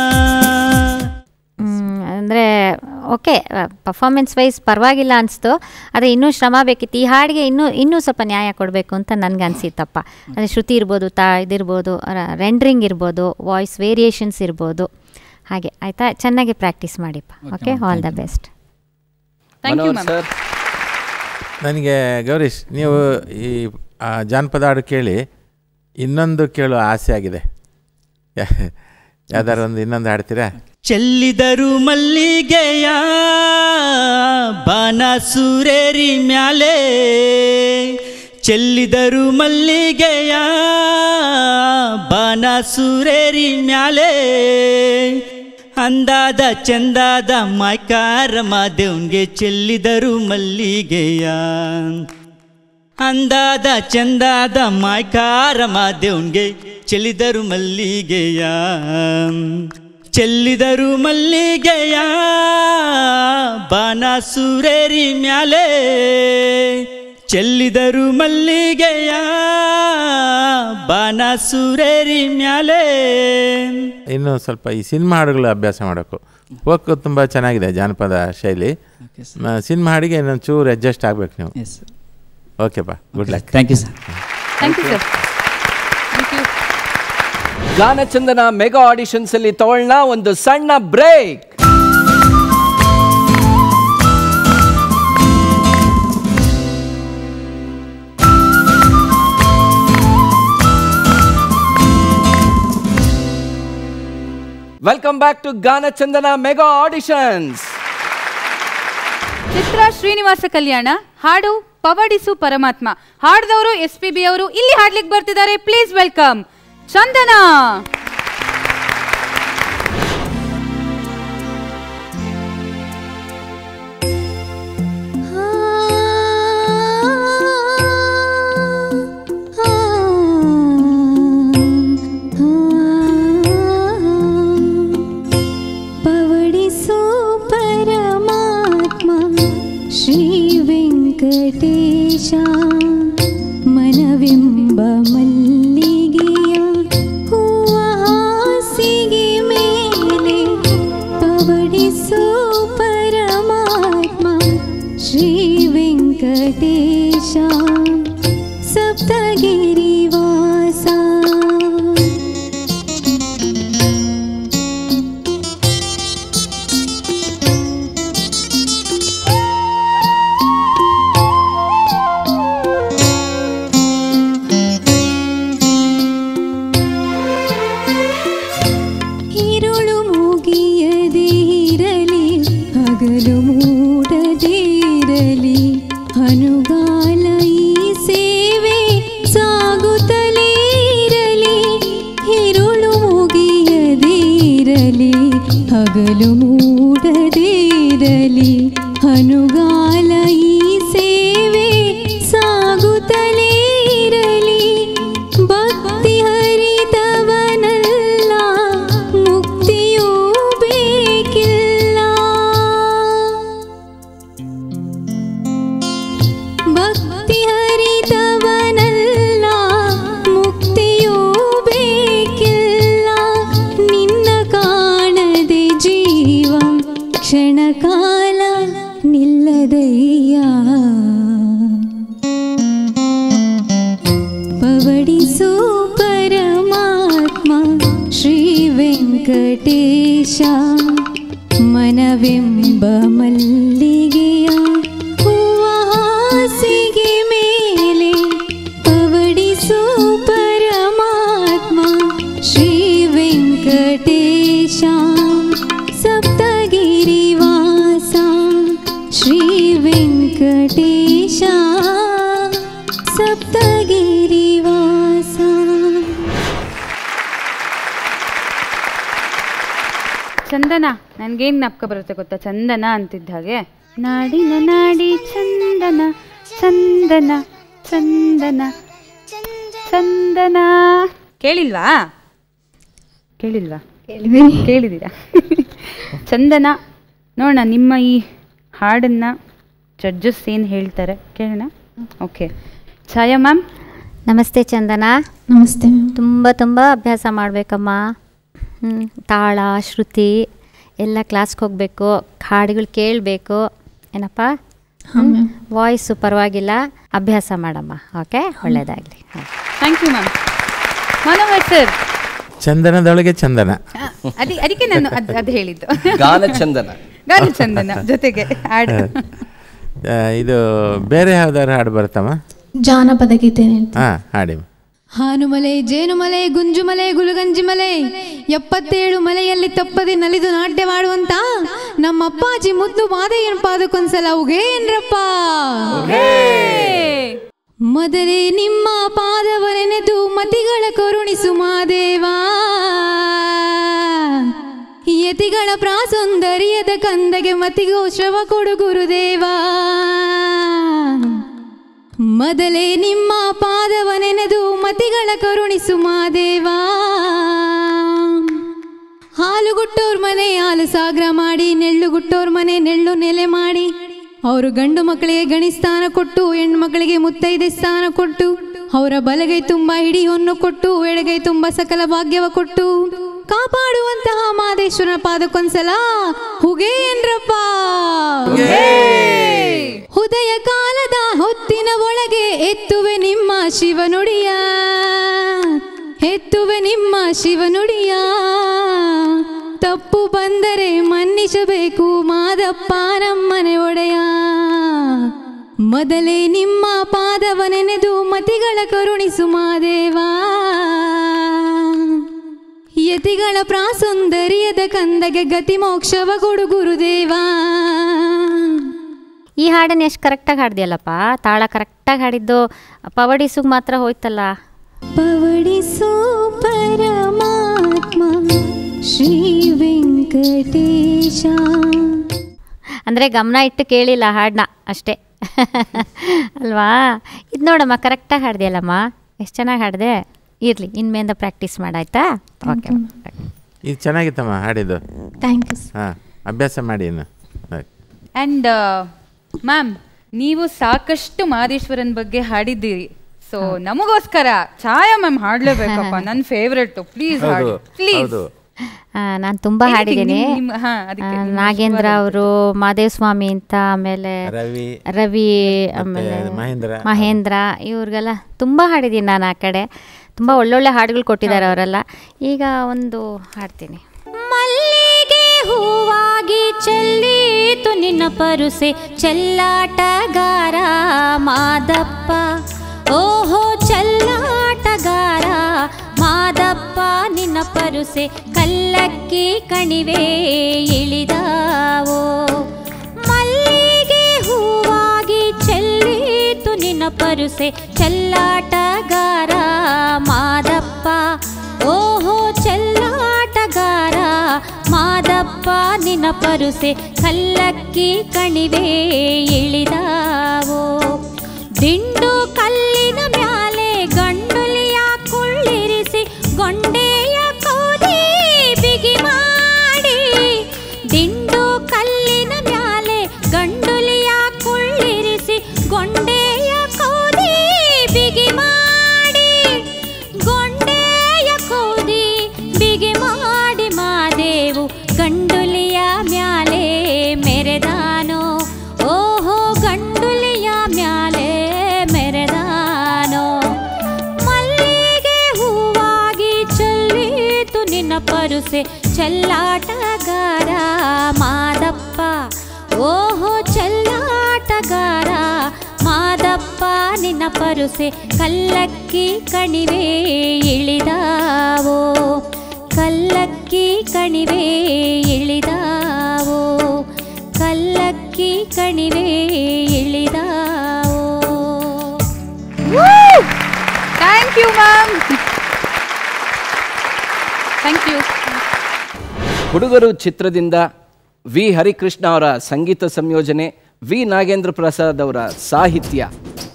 ಅಂದರೆ ಓಕೆ ಪರ್ಫಾರ್ಮೆನ್ಸ್ ವೈಸ್ ಪರವಾಗಿಲ್ಲ ಅನಿಸ್ತು ಆದರೆ ಇನ್ನೂ ಶ್ರಮ ಬೇಕಿತ್ತು ಈ ಹಾಡಿಗೆ ಇನ್ನೂ ಇನ್ನೂ ಸ್ವಲ್ಪ ನ್ಯಾಯ ಕೊಡಬೇಕು ಅಂತ ನನಗೆ ಅನಿಸಿತ್ತಪ್ಪ ಅಂದರೆ ಶ್ರುತಿ ಇರ್ಬೋದು ತಾ ಇದಿರ್ಬೋದು ರೆಂಡ್ರಿಂಗ್ ಇರ್ಬೋದು ವಾಯ್ಸ್ ವೇರಿಯೇಷನ್ಸ್ ಇರ್ಬೋದು ಹಾಗೆ ಆಯಿತಾ ಚೆನ್ನಾಗಿ ಪ್ರಾಕ್ಟೀಸ್ ಮಾಡಿಪ್ಪ okay all the best thank you Manohar ma'am sir ನನಗೆ ಗೌರೀಶ್ ನೀವು ಈ ಆ, ಜಾನಪದ ಹಾಡು ಕೇಳಿ ಇನ್ನೊಂದು ಕೇಳೋ ಆಸೆ ಆಗಿದೆ ಯಾವ್ದಾರು ಒಂದು ಇನ್ನೊಂದು ಹಾಡ್ತೀರಾ ಚೆಲ್ಲಿದರು ಮಲ್ಲಿಗೆಯ ಬಾನ ಸೂರೇರಿ ಮ್ಯಾಲೆ ಚೆಲ್ಲಿದರು ಮಲ್ಲಿಗೆಯ ಬಾನ ಸೂರೇರಿ ಮ್ಯಾಲೆ ಅಂದಾದ ಚಂದಾದ ಮಾಯ್ಕಾರ ಮಾದೇವ್ನ್ಗೆ ಚೆಲ್ಲಿದರು ಮಲ್ಲಿಗೆಯ ಅಂದಾದ ಚಂದಾದ ಮಾಯ್ಕಾರ ಮಾದೇವ್ನ್ಗೆ ಚೆಲ್ಲಿದರು ಮಲ್ಲಿಗೆಯ ಚೆಲ್ಲಿದರು ಮಲ್ಲಿಗೆಯ ಬಾನ ಸೂರೇರಿ ಮ್ಯಾಲೆ ಚೆಲ್ಲಿದರು ಮಲ್ಲಿಗೆಯ ಬಾನ ಸೂರೇರಿ ಮ್ಯಾಲೆ ಇನ್ನು ಸ್ವಲ್ಪ ಈ ಸಿನಿಮಾ ಹಾಡುಗಳು ಅಭ್ಯಾಸ ಮಾಡೋಕು ಫೋಕ್ ತುಂಬ ಚೆನ್ನಾಗಿದೆ ಜಾನಪದ ಶೈಲಿ ಮ- ಸಿನಿಮಾ ಹಾಡಿಗೆ ಇನ್ನೊಂದು ಚೂರು ಅಡ್ಜಸ್ಟ್ ಆಗ್ಬೇಕು ನೀವು ಎಸ್ ಓಕೆಪ್ಪ good luck thank you sir thank you sir thank you Ganachandana mega auditions ಅಲ್ಲಿ ತಗೊಳ್ಳೋಣ ಒಂದು ಸಣ್ಣ break welcome back to Ganachandana mega auditions ಚಿತ್ರ ಶ್ರೀನಿವಾಸ ಕಲ್ಯಾಣ ಹಾಡು ಪವಡಿಸು ಪರಮಾತ್ಮ ಹಾಡಿದವರು ಎಸ್ ಪಿ ಬಿ ಅವರು ಇಲ್ಲಿ ಹಾಡ್ಲಿಕ್ಕೆ ಬರ್ತಿದ್ದಾರೆ ಪ್ಲೀಸ್ ವೆಲ್ಕಮ್ ಚಂದನ ಪವಡಿಸೋ ಪರಮಾತ್ಮ ಶ್ರೀ ವೆಂಕಟೇಶ ಮನವೆಂಬ ಮಲ್ಲಿಗೆಯ ಹೂವ ಹಾಸಿಗೆ ಮೇಲೆ ಪವಡಿಸೋ ಪರಮಾತ್ಮ ಶ್ರೀ ವೆಂಕಟೇಶ ಸಪ್ತಗಿರಿ ವಾಸ ഇരുളു മുകിയതേ ഇരലി ಹಗಲು ಮೂಡದಿರಲಿ ಅನುಗಾಲ ಈ ಹಗಲು ಮೂಡದಿರಲಿ ಹನುಗಾಲ ಈ ಸೇವೆ ಸಾಗುತ್ತಲೇ ಇರಲಿ ಭಕ್ತಿ ಹರಿದವನಲ್ಲ ಮುಕ್ತಿಯೂ ಬೇಕಿಲ್ಲ ಭಕ್ತಿ ಹರಿದವನಲ್ಲ ಮುಕ್ತಿಯೂ ಬೇಕಿಲ್ಲ ನಿನ್ನ ಕಾಣದೆ ಜೀವ ಕ್ಷಣ ಕಾಲ ನಿಲ್ಲದಯ್ಯ ಪವಡಿಸು ಪರಮಾತ್ಮ ಶ್ರೀ ವೆಂಕಟೇಶ ಮನವೆಂಬ ಮಲ್ಲಿಗೆಯ ಹೂವ ಹಾಸಿಗೆ ಮೇಲೆ ಪವಡಿಸು ಪರಮಾತ್ಮ ಶ್ರೀ ವೆಂಕಟೇಶ ಸಪ್ತಗಿರಿ ವಾಸ ಶ್ರೀ ವೆಂಕಟೇಶ ಸಪ್ತಗಿರಿ ವಾಸ ಚಂದನ ನನ್ಗೇನ್ ಜ್ಞಾಪಕ ಬರುತ್ತೆ ಗೊತ್ತಾ ಚಂದನ ಅಂತಿದ್ದ ಹಾಗೆ ನಾಡಿನ ನಾಡಿ ಚಂದನ ಚಂದನ ಚಂದನ ಚಂದನ ಕೇಳಿಲ್ವಾ ಕೇಳಿಲ್ವಾ ಕೇಳಿದ್ದೀರಾ ಚಂದನ ನೋಡೋಣ ನಿಮ್ಮ ಈ ಹಾಡನ್ನ ಜಡ್ಜಸ್ ಏನು ಹೇಳ್ತಾರೆ ಕೇಳೋಣ ಓಕೆ ಛಾಯಾ ಮ್ಯಾಮ್ ನಮಸ್ತೆ ಚಂದನ ನಮಸ್ತೆ ಮ್ಯಾಮ್ ತುಂಬ ತುಂಬ ಅಭ್ಯಾಸ ಮಾಡಬೇಕಮ್ಮ ತಾಳ ಶ್ರುತಿ ಎಲ್ಲ ಕ್ಲಾಸ್ಗೆ ಹೋಗಬೇಕು ಹಾಡುಗಳು ಕೇಳಬೇಕು ಏನಪ್ಪ ಹಾಂ ಮ್ಯಾಮ್ ವಾಯ್ಸು ಪರವಾಗಿಲ್ಲ ಅಭ್ಯಾಸ ಮಾಡಮ್ಮ ಓಕೆ ಒಳ್ಳೆಯದಾಗಲಿ thank you ma'am Manohar sir ಚಂದನದೊಳಗೆ ಚಂದನ ಅದಿ ಅದಕ್ಕೆ ನಾನು ಅದು ಅದು ಹೇಳಿದ್ದು ಗಾನ ಚಂದನ ಗಾನ ಚಂದನ ಜೊತೆಗೆ ಹಾಡು ಆ, ಇದು ಬೇರೆ ಯಾವ್ದಾದ್ರು ಹಾಡು ಬರುತ್ತಮ್ಮ ಜಾನಪದ ಗೀತೆ ಹೇಳ್ತೀನಿ ಹಾಂ ಹಾಡಿ ಹಾನುಮಲೆ ಜೇನುಮಲೆ ಗುಂಜುಮಲೆ ಗುಲಗಂಜಿಮಲೆ ಎಪ್ಪತ್ತೇಳು ಮಲೆಯಲ್ಲಿ ತಪ್ಪದೆ ನಲಿದು ನಾಟ್ಯವಾಡುವಂತ ನಮ್ಮ ಅಪ್ಪಾಜಿ ಮುದ್ದು ಮಾದಯ್ಯನ ಪಾದಕ್ಕೊಂದ್ಸಲ ಉಗೇ ಏನ್ರಪ್ಪ ಮೊದಲೇ ನಿಮ್ಮ ಪಾದವನೆನೆದು ಮತಿಗಳ ಕರುಣಿಸು ಮಾದೇವಾ ಯತಿಗಳ ಪ್ರಾಸೌಂದರ್ಯದ ಕಂದಗೆ ಮತಿಗೋ ಶ್ರವ ಕೊಡು ಗುರುದೇವಾ ಮೊದಲೇ ನಿಮ್ಮ ಪಾದವನೆನೆದು ಮತಿಗಳ ಕರುಣಿಸು ಮಾದೇವಾ ಹಾಲು ಗುಟ್ಟೋರ್ ಮನೆ ಹಾಲು ಸಾಗರ ಮಾಡಿ ನೆಳ್ಳು ಗುಟ್ಟೋರ್ ಮನೆ ನೆಳ್ಳು ನೆಲೆ ಮಾಡಿ ಅವರು ಗಂಡು ಮಕ್ಕಳಿಗೆ ಗಣಿ ಸ್ಥಾನ ಕೊಟ್ಟು ಹೆಣ್ಣು ಮಕ್ಕಳಿಗೆ ಮುತ್ತೈದೆ ಸ್ಥಾನ ಕೊಟ್ಟು ಅವರ ಬಲಗೈ ತುಂಬ ಹಿಡಿ ಹೊನ್ನು ಕೊಟ್ಟು ಎಡಗೈ ತುಂಬ ಸಕಲ ಭಾಗ್ಯವ ಕೊಟ್ಟು ಕಾಪಾಡುವಂತಹ ಮಾದೇಶ್ವರನ ಪಾದಕ್ಕೊಂದ್ಸಲ ಹುಗೇ ಏನ್ರಪ್ಪ ಉದಯ ಕಾಲದ ಹೊತ್ತಿನ ಒಳಗೆ ಎತ್ತುವೆ ನಿಮ್ಮ ಶಿವನುಡಿಯ ಎತ್ತುವೆ ನಿಮ್ಮ ಶಿವನುಡಿಯ ತಪ್ಪು ಬಂದರೆ ಮನ್ನಿಸಬೇಕು ಮಾದಪ್ಪ ನಮ್ಮನೆ ಒಡೆಯ ಮೊದಲೇ ನಿಮ್ಮ ಪಾದವನೆನೆದು ಮತಿಗಳ ಕರುಣಿಸು ಮಾದೇವಾ ಯತಿಗಳ ಪ್ರಾಸೌಂದರ್ಯದ ಕಂದಗೆ ಗತಿ ಮೋಕ್ಷವ ಕೊಡು ಗುರುದೇವಾ ಈ ಹಾಡನ್ನು ಎಷ್ಟು ಕರೆಕ್ಟಾಗಿ ಹಾಡ್ದಿಯಲ್ಲಪ್ಪ ತಾಳ ಕರೆಕ್ಟಾಗಿ ಹಾಡಿದ್ದು ಪವಡಿಸುಗ್ ಮಾತ್ರ ಹೋಯ್ತಲ್ಲ ಪವಡಿಸು ಪರಮಾತ್ಮ ಶ್ರೀ ವೆಂಕಟೇಶ ಅಂದರೆ ಗಮನ ಇಟ್ಟು ಕೇಳಿಲ್ಲ ಹಾಡನ್ನ ಅಷ್ಟೇ ಅಲ್ವಾ ಇದು ನೋಡಮ್ಮ ಕರೆಕ್ಟಾಗಿ ಹಾಡ್ದಿಯಲ್ಲಮ್ಮ ಎಷ್ಟು ಚೆನ್ನಾಗಿ ಹಾಡಿದೆ ಇರಲಿ ಇನ್ಮೇಲಿಂದ ಪ್ರಾಕ್ಟೀಸ್ ಮಾಡಾಯ್ತಾ ಓಕೆ ಇದು ಚೆನ್ನಾಗಿತ್ತಮ್ಮ ಹಾಡಿದ್ದು ಥ್ಯಾಂಕ್ ಯು ಹಾಂ ಅಭ್ಯಾಸ ಮಾಡಿ ಇನ್ನು ಹಾಗೆ. ಅಂಡ್ ಮ್ಯಾಮ್ ನೀವು ಸಾಕಷ್ಟು ಮಾದೇಶ್ವರನ್ ಬಗ್ಗೆ ಹಾಡಿದ್ದೀರಿ ಸೊ ನಮಗೋಸ್ಕರ ಛಾಯಾ ಮ್ಯಾಮ್ ಹಾಡ್ಲೇಬೇಕಪ್ಪ ನನ್ನ ಫೇವ್ರೆಟ್ ಪ್ಲೀಸ್ ಹಾಡಿ ಹೌದು ಪ್ಲೀಸ್ ಹೌದು ನಾನು ತುಂಬ Anything, ಹಾಡಿದ್ದೀನಿ ನಿಮ್- ನಿಮ್- ಹಾ, ಅದಕ್ಕೆ ಆ, ನಿಮ್ ನಾಗೇಂದ್ರ ಅವರು ಮಾದೇವ ಸ್ವಾಮಿ ಅಂತ ಆಮೇಲೆ ರವಿ ರವಿ ಮತ್ತೆ ಆಮೇಲೆ ಮಹೇಂದ್ರ ಮಹೇಂದ್ರ ಇವ್ರಿಗೆಲ್ಲ ತುಂಬ ಹಾಡಿದ್ದೀನಿ ನಾನು ಆ ಕಡೆ ತುಂಬ ಒಳ್ಳೊಳ್ಳೆ ಹಾಡುಗಳು ಕೊಟ್ಟಿದ್ದಾರೆ ಅವರೆಲ್ಲ ಈಗ ಒಂದು ಹಾಡ್ತೀನಿ ಮಲ್ಲಿಗೆ ಹೂವಾಗಿ ಚೆಲ್ಲೀತು ನಿನ್ನ ಪರುಸೆ ಚೆಲ್ಲಾಟಗಾರ ಮಾದಪ್ಪ ಓಹೋ ಚೆಲ್ಲಾಟಗಾರ ಮಾದಪ್ಪ ನಿನ್ನ ಪರುಸೆ ಕಲ್ಲಕ್ಕಿ ಕಣಿವೆ ಇಳಿದಾವೋ ಮಲ್ಲಿಗೆ ಹೂವಾಗಿ ಚೆಲ್ಲೀತು ನಿನ್ನ ಪರುಸೆ ಚೆಲ್ಲಾಟಗಾರ ಮಾದಪ್ಪ ಓಹೋ ಚೆಲ್ಲಾಟಗಾರ ಮಾ ಮಾದಪ್ಪ ನಿನ್ನ ಪರುಸೆ ಕಲ್ಲಕ್ಕಿ ಕಣಿವೆ ಇಳಿದಾವೋ ದಿಂಡು ಕಲ್ಲಿನ ಮ್ಯಾಲೆ ಗಂಡುಲಿಯ ಕುಳ್ಳಿರಿಸಿ ಗೊಂಡೆಯ ಕೋದಿ ಬಿಗಿ ಮಾಡಿ ದಿಂಡು ಕಲ್ಲಿನ ಮ್ಯಾಲೆ ಗಂಡುಲಿಯ ಕುಳ್ಳಿರಿಸಿ ಗೊಂಡೆಯ ಕೋದಿ ಬಿಗಿ ಮಾಡಿ ಗೊಂಡೆಯ ಕೋದಿ ಬಿಗಿ ಮಾಡಿ ಮಾದೇವು ಗಂಡುಲಿಯ ಮ್ಯಾಲೆ ಮೆರೆದಾನೋ ಓಹೋ ಗಂಡುಲಿಯ ಮ್ಯಾಲೆ ಮೆರೆದಾನೋ ಮಲ್ಲಿಗೆ ಹೂವಾಗಿ ಚೆಲ್ಲಿತು ನಿನ್ನ ಪರುಸೆ ಚೆಲ್ಲಾಟಗಾರ ಮಾದಪ್ಪ ಓಹೋ ಚೆಲ್ಲಾಟಗಾರ ಮಾದಪ್ಪ ನಿನ್ನ ಪರುಸೆ ಕಲ್ಲಕ್ಕಿ ಕಣಿವೆ ಇಳಿದಾವೋ ಕಲ್ಲಕ್ಕಿ ಕಣಿವೆ ಇಳಿದಾವೋ ಕಲ್ಲಕ್ಕಿ ಕಣಿವೆ ಇಳಿದಾವೋ thank you ma'am thank you Hudugaru ಚಿತ್ರದಿಂದ ವಿ ಹರಿಕೃಷ್ಣ ಅವರ ಸಂಗೀತ ಸಂಯೋಜನೆ ವಿ ನಾಗೇಂದ್ರ ಪ್ರಸಾದ್ ಅವರ ಸಾಹಿತ್ಯ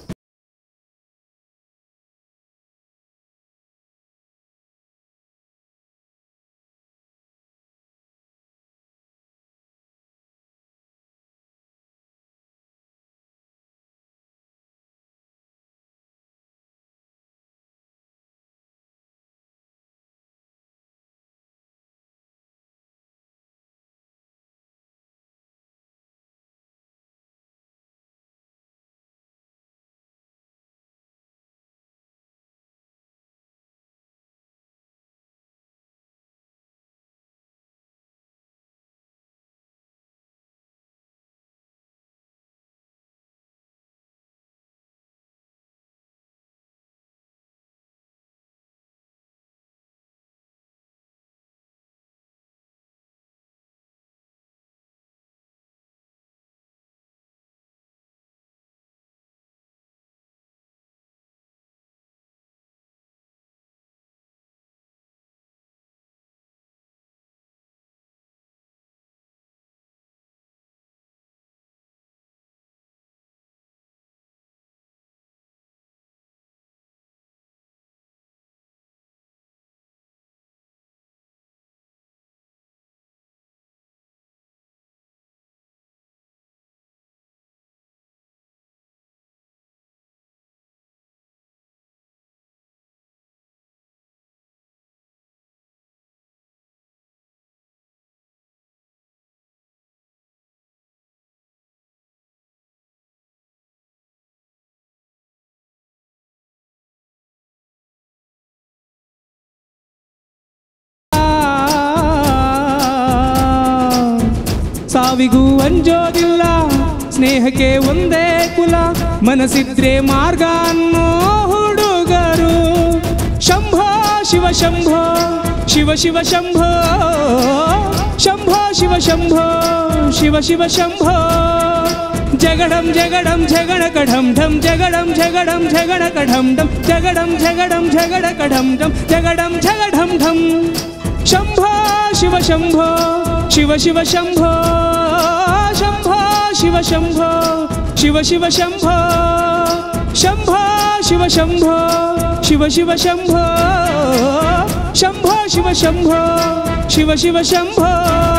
ಸಾವಿಗೂ ಅಂಜೋದಿಲ್ಲ ಸ್ನೇಹಕ್ಕೆ ಒಂದೇ ಕುಲ ಮನಸ್ಸಿದ್ರೆ ಮಾರ್ಗ ಅನ್ನೋ ಹುಡುಗರು ಶಂಭೋ ಶಿವ ಶಂಭೋ ಶಿವ ಶಿವ ಶಂಭೋ ಶಂಭೋ ಶಿವ ಶಂಭೋ ಶಿವ ಶಿವ ಶಂಭೋ ಜಗಡಂ ಜಗಡಂ ಝಗಡ ಕಢಂ ಢಂ ಜಗಡಂ ಝಗಡಂ ಝಗಡ ಕಢಂ ಢಂ ಜಗಡಂ ಝಗಡಂ ಝಗಡ ಕಢಂ ಢಂ ಜಗಡಂ ಝಗಢಂ ಢಂ ಶಂಭೋ ಶಿವ ಶಂಭೋ ಶಿವ ಶಿವ ಶಂಭೋ ಶಂಭೋ ಶಿವ ಶಂಭೋ ಶಿವ ಶಿವ ಶಂಭೋ ಶಂಭೋ ಶಿವ ಶಂಭೋ ಶಿವ ಶಿವ ಶಂಭೋ ಶಂಭೋ ಶಿವ ಶಂಭೋ ಶಿವ ಶಿವ ಶಂಭೋ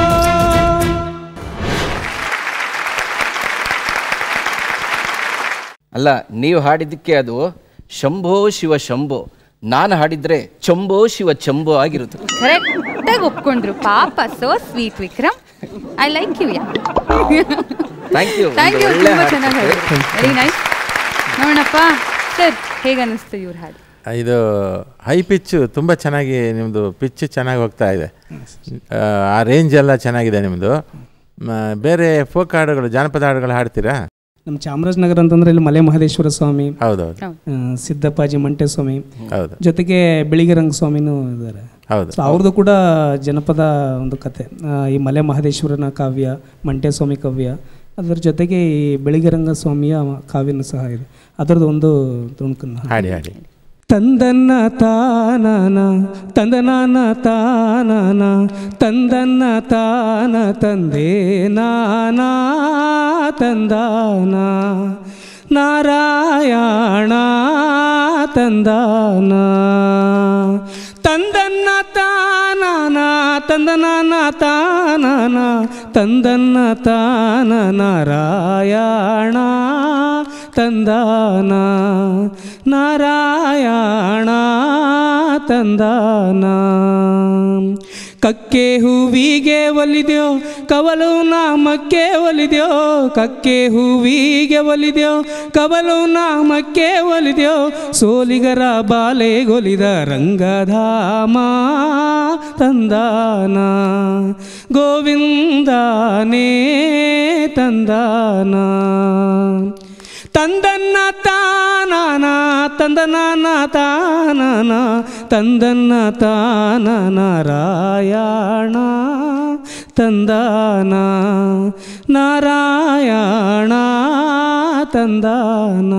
ಅಲ್ಲ ನೀವು ಹಾಡಿದ್ದಕ್ಕೆ ಅದು ಶಂಭೋ ಶಿವ ಶಂಭೋ ನಾನು ಹಾಡಿದ್ರೆ ಚಂಬೋ ಶಿವ ಚಂಬೋ ಆಗಿರುತ್ತೆ ಕರೆಕ್ಟಾಗಿ ಒಪ್ಕೊಂಡ್ರು ಪಾಪ so sweet Vikram I like you ಯಾ ಥ್ಯಾಂಕ್ ಯು ಥ್ಯಾಂಕ್ ಯು ಒಳ್ಳೆ ತುಂಬ ಹಾಡು. ಚೆನ್ನಾಗಿ ಹೇಳಿದ್ರು ವೆರಿ ನೈಸ್ ನೋಡೋಣಪ್ಪ ಸರ್ ಹೇಗೆ ಅನ್ನಿಸ್ತು ಇವ್ರ ಹಾಡು ಇದು ಹೈ ಪಿಚ್ಚು ತುಂಬ ಚೆನ್ನಾಗಿ ನಿಮ್ಮದು ಪಿಚ್ ಚೆನ್ನಾಗಿ ಹೋಗ್ತಾ ಇದೆ ಆ, ಆ ರೇಂಜ್ ಎಲ್ಲ ಚೆನ್ನಾಗಿದೆ ನಿಮ್ಮದು ಬೇರೆ ಫೋಕ್ ಹಾಡುಗಳು ಜಾನಪದ ಹಾಡುಗಳು ಹಾಡ್ತೀರಾ ನಮ್ಮ ಚಾಮರಾಜನಗರ ಅಂತಂದ್ರೆ ಇಲ್ಲಿ ಮಲೆ ಮಹದೇಶ್ವರ ಸ್ವಾಮಿ ಹೌದೌದು ಆ, ಸಿದ್ದಪ್ಪಾಜಿ ಮಂಟೆ ಸ್ವಾಮಿ ಹೌದು ಜೊತೆಗೆ ಬೆಳಿಗೆರಂಗ ಸ್ವಾಮಿನೂ ಇದ್ದಾರೆ ಹೌದು ಸೊ ಅವ್ರದ್ದು ಕೂಡ ಜನಪದ ಒಂದು ಕತೆ ಆ, ಈ ಮಲೆ ಮಹದೇಶ್ವರನ ಕಾವ್ಯ ಮಂಟೆ ಸ್ವಾಮಿ ಕಾವ್ಯ ಅದರ ಜೊತೆಗೆ ಈ ಬೆಳಿಗೆರಂಗ ಸ್ವಾಮಿಯ ಕಾವ್ಯನೂ ಸಹ ಇದೆ ಅದರದ್ದು ಒಂದು ತುಣುಕನ್ನು ಹಾಡಿ ಹಾಡಿ ತಂದನ್ನ ತಾನನ ತಂದನಾನ ತಾನನ ತಂದನ್ನ ತಾನ ತಂದೆ ನಾನಾ ತಂದಾನ ನಾರಾಯಣ ತಂದಾನ ತಂದನ್ನ ತಾನನ ತಂದನಾನ ತಾನನ ತಂದನ್ನ ತಾನ ನಾರಾಯಣ ತಂದಾನ ನಾರಾಯಣ ತಂದಾನ ಕಕ್ಕೆ ಹೂವಿಗೆ ಒಲಿದ್ಯೋ ಕವಲು ನಾಮಕ್ಕೆ ಒಲಿದ್ಯೋ ಕಕ್ಕೆ ಹೂವಿಗೆ ಒಲಿದ್ಯೋ ಕವಲು ನಾಮಕ್ಕೆ ಒಲಿದ್ಯೋ ಸೋಲಿಗರ ಬಾಲೆಗೊಲಿದ ರಂಗಧಾಮ ತಂದಾನ ಗೋವಿಂದನೇ ತಂದಾನ ತಂದನ್ನ ತಾನನ ತಂದನಾನ ತಾನನ ತಂದನ್ನ ತಾನ ನಾರಾಯಣ ತಂದಾನ ನಾರಾಯಣ ತಂದಾನ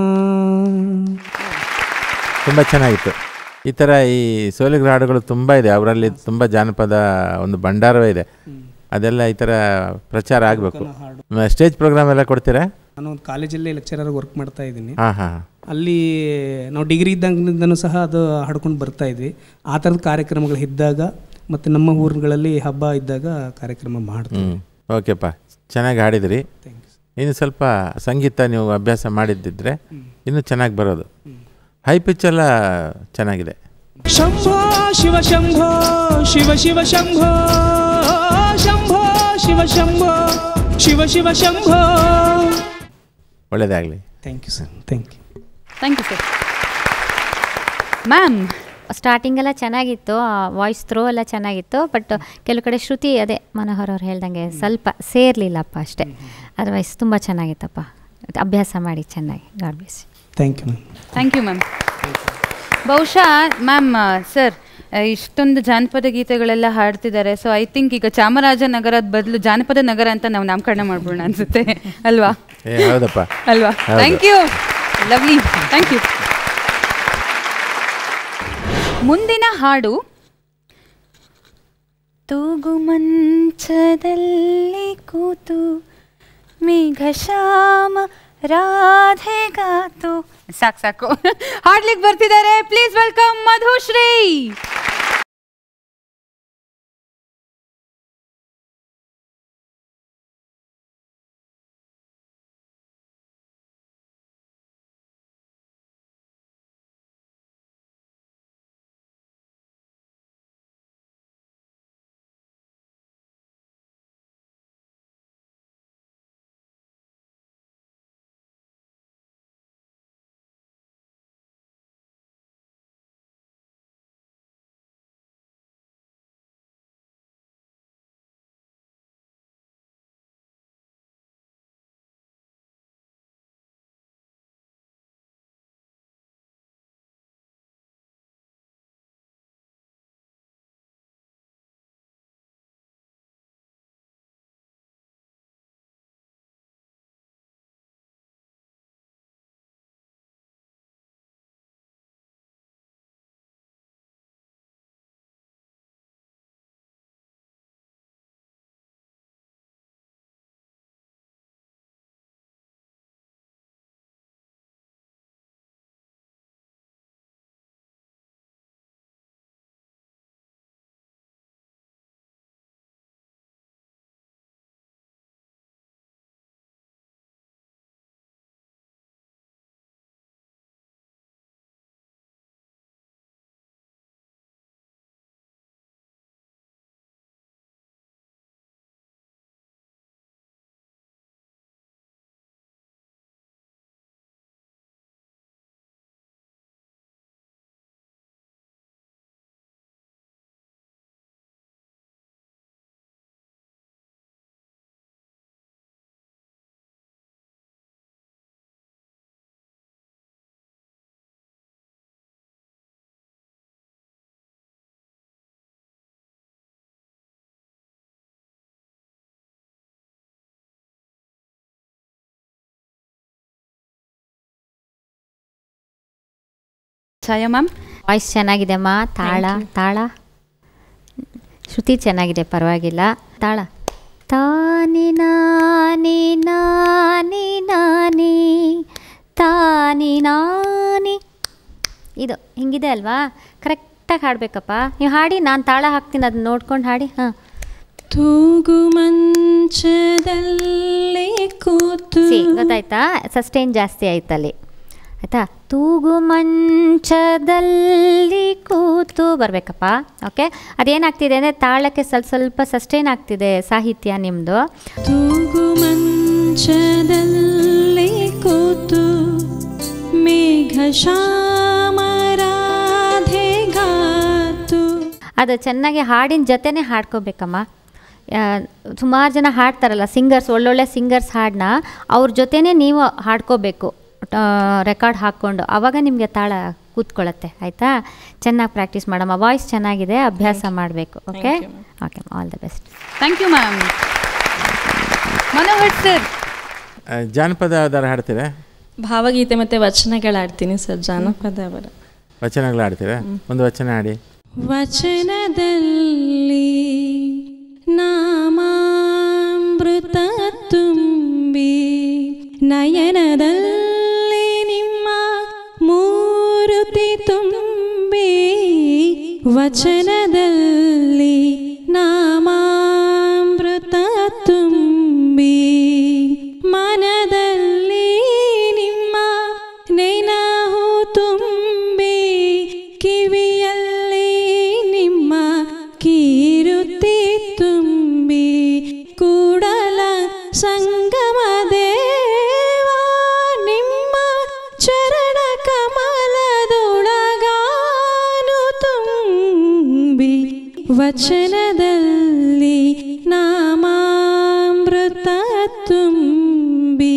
ತುಂಬ ಚೆನ್ನಾಗಿತ್ತು ಈ ಥರ ಈ ಸೋಲಿಗರ ಹಾಡುಗಳು ತುಂಬ ಇದೆ ಅವರಲ್ಲಿ ತುಂಬ ಜಾನಪದ ಒಂದು ಭಂಡಾರವೇ ಇದೆ ಅದೆಲ್ಲ ಈ ಥರ ಪ್ರಚಾರ ಆಗಬೇಕು ಸ್ಟೇಜ್ ಪ್ರೋಗ್ರಾಮ್ ಎಲ್ಲ ಕೊಡ್ತೀರಾ ನಾನು ಒಂದು ಕಾಲೇಜಲ್ಲಿ ಲೆಕ್ಚರರ್ ವರ್ಕ್ ಮಾಡ್ತಾ ಇದ್ದೀನಿ ಹಾಂ ಹಾಂ ಅಲ್ಲಿ ನಾವು ಡಿಗ್ರಿ ಇದ್ದಂಗಿಂದನೂ ಸಹ ಅದು ಹಾಡ್ಕೊಂಡು ಬರ್ತಾ ಇದ್ವಿ ಆ ಥರದ ಕಾರ್ಯಕ್ರಮಗಳು ಇದ್ದಾಗ ಮತ್ತು ನಮ್ಮ ಊರುಗಳಲ್ಲಿ ಹಬ್ಬ ಇದ್ದಾಗ ಕಾರ್ಯಕ್ರಮ ಮಾಡ್ತೀವಿ ಹ್ಞೂ ಓಕೆಪ್ಪ ಚೆನ್ನಾಗಿ ಹಾಡಿದಿರಿ ಇನ್ನು ಸ್ವಲ್ಪ ಸಂಗೀತ ನೀವು ಅಭ್ಯಾಸ ಮಾಡಿದ್ದಿದ್ರೆ ಇನ್ನೂ ಚೆನ್ನಾಗಿ ಬರೋದು ಹೈ ಪಿಚ್ಚೆಲ್ಲ ಚೆನ್ನಾಗಿದೆ ಶಂಭೋ ಶಿವ ಶಂಭೋ ಶಿವ ಶಿವ ಶಂಭೋ ಶಂಭೋ ಶಿವ ಶಂಭೋ ಶಿವ ಶಿವ ಶಂಭೋ ಒಳ್ಳೆಯದಾಗಲಿ thank you sir thank you thank you sir ma'am starting ಎಲ್ಲ ಚೆನ್ನಾಗಿತ್ತು ವಾಯ್ಸ್ ಥ್ರೋ ಎಲ್ಲ ಚೆನ್ನಾಗಿತ್ತು ಬಟ್ ಕೆಲವು ಕಡೆ ಶ್ರುತಿ ಅದೇ ಮನೋಹರ್ ಅವ್ರು ಹೇಳ್ದಂಗೆ ಸ್ವಲ್ಪ ಸೇರ್ಲಿಲ್ಲಪ್ಪ ಅಷ್ಟೇ ಅದರ್ವೈಸ್ ತುಂಬ ಚೆನ್ನಾಗಿತ್ತಪ್ಪ ಅಭ್ಯಾಸ ಮಾಡಿ ಚೆನ್ನಾಗಿ god bless thank you ma'am thank you ma'am ಬಹುಶಃ ಮ್ಯಾಮ್ ಸರ್ ಇಷ್ಟೊಂದು ಜಾನಪದ ಗೀತೆಗಳೆಲ್ಲ ಹಾಡ್ತಿದ್ದಾರೆ ಸೊ ಐ ಥಿಂಕ್ ಈಗ ಚಾಮರಾಜನಗರದ ಬದಲು ಜಾನಪದ ನಗರ ಅಂತ ನಾವು ನಾಮಕರಣ ಮಾಡ್ಬೋಣ ಅನ್ಸುತ್ತೆ ಅಲ್ವಾ ಏ ಹೌದಪ್ಪ ಅಲ್ವಾ ಹೌದು. Thank you lovely thank you ಮುಂದಿನ ಹಾಡು ತೂಗು ಮಂಚದಲ್ಲಿ ಕೂತು ಮೇಘಶ್ಯಾಮ ರಾಧೆಗಾತು ಸಾಕು ಸಾಕು ಹಾಡ್ಲಿಕ್ಕೆ ಬರ್ತಿದ್ದಾರೆ please welcome Madhushri Chaya ma'am voice ಚೆನ್ನಾಗಿದೆ ಅಮ್ಮ ತಾಳ ತಾಳ ಶ್ರುತಿ ಚೆನ್ನಾಗಿದೆ ಪರವಾಗಿಲ್ಲ ತಾಳ ತಾನಿ ನಾನಿ ನಾನಿ ನಾನಿ ತಾನಿ ನಾನಿ ಇದು ಹಿಂಗಿದೆ ಅಲ್ವಾ ಕರೆಕ್ಟಾಗಿ ಹಾಡಬೇಕಪ್ಪ ನೀವು ಹಾಡಿ ನಾನು ತಾಳ ಹಾಕ್ತೀನಿ ಅದನ್ನ ನೋಡ್ಕೊಂಡು ಹಾಡಿ ಹಾಂ ತೂಗು ಮಂಚದಲ್ಲಿ ಕೂತು ಸಿ ಗೊತ್ತಾಯ್ತಾ ಸಸ್ಟೈನ್ ಜಾಸ್ತಿ ಆಯ್ತಲ್ಲಿ ಆಯಿತಾ ತೂಗು ಮಂಚದಲ್ಲಿ ಕೂತು ಬರಬೇಕಪ್ಪ ಓಕೆ ಅದೇನಾಗ್ತಿದೆ ಅಂದರೆ ತಾಳಕ್ಕೆ ಸ್ವಲ್ಪ ಸ್ವಲ್ಪ ಸಸ್ಟೈನ್ ಆಗ್ತಿದೆ ಸಾಹಿತ್ಯ ನಿಮ್ಮದು ತೂಗು ಮಂಚದಲ್ಲಿ ಕೂತು ಮೇಘ ಗಾತು ಅದು ಚೆನ್ನಾಗಿ ಹಾಡಿನ ಜೊತೆನೇ ಹಾಡ್ಕೋಬೇಕಮ್ಮ ಸುಮಾರು ಜನ ಹಾಡ್ತಾರಲ್ಲ ಸಿಂಗರ್ಸ್ ಒಳ್ಳೊಳ್ಳೆ ಸಿಂಗರ್ಸ್ ಹಾಡನ್ನ ಅವ್ರ ಜೊತೆನೇ ನೀವು ಹಾಡ್ಕೋಬೇಕು ರೆಕಾರ್ಡ್ ಹಾಕ್ಕೊಂಡು ಆವಾಗ ನಿಮಗೆ ತಾಳ ಕೂತ್ಕೊಳ್ಳುತ್ತೆ ಆಯಿತಾ ಚೆನ್ನಾಗಿ ಪ್ರಾಕ್ಟೀಸ್ ಮಾಡಮ್ಮ ವಾಯ್ಸ್ ಚೆನ್ನಾಗಿದೆ ಅಭ್ಯಾಸ ಮಾಡಬೇಕು okay okay all the best thank you ma'am Manohar sir ಆ, ಜಾನಪದ ಯಾವ್ದಾರು ಹಾಡ್ತೀರಾ ಭಾವಗೀತೆ ಮತ್ತು ವಚನಗಳು ಆಡ್ತೀನಿ ಸರ್ ಜಾನಪದ ಅವರ ವಚನಗಳು ಹಾಡ್ತೀರಾ ಒಂದು ವಚನ ಹಾಡಿ ವಚನದಲ್ಲಿ ನಾಮಾಮೃತ ತುಂಬಿ ನಯನದಲ್ಲಿ ನಿಮ್ಮ ಮೂರುತಿ ತುಂಬಿ ವಚನದಲ್ಲಿ ನಾಮಾಮೃತ ತುಂಬಿ ಮನದಲ್ಲಿ ನಿಮ್ಮ ನೆನಹು ತುಂಬಿ ಕಿವಿಯಲ್ಲಿ ನಿಮ್ಮ ಕೀರುತಿ ತುಂಬಿ ಕೂಡಲ ಸಂಗಮ ದೇವ ನಿಮ್ಮ ಚರಣ ಕಮಲದೊಳಗಾನು ತುಂಬಿ ವಚನದಲ್ಲಿ ನಾಮಾಮೃತ ತುಂಬಿ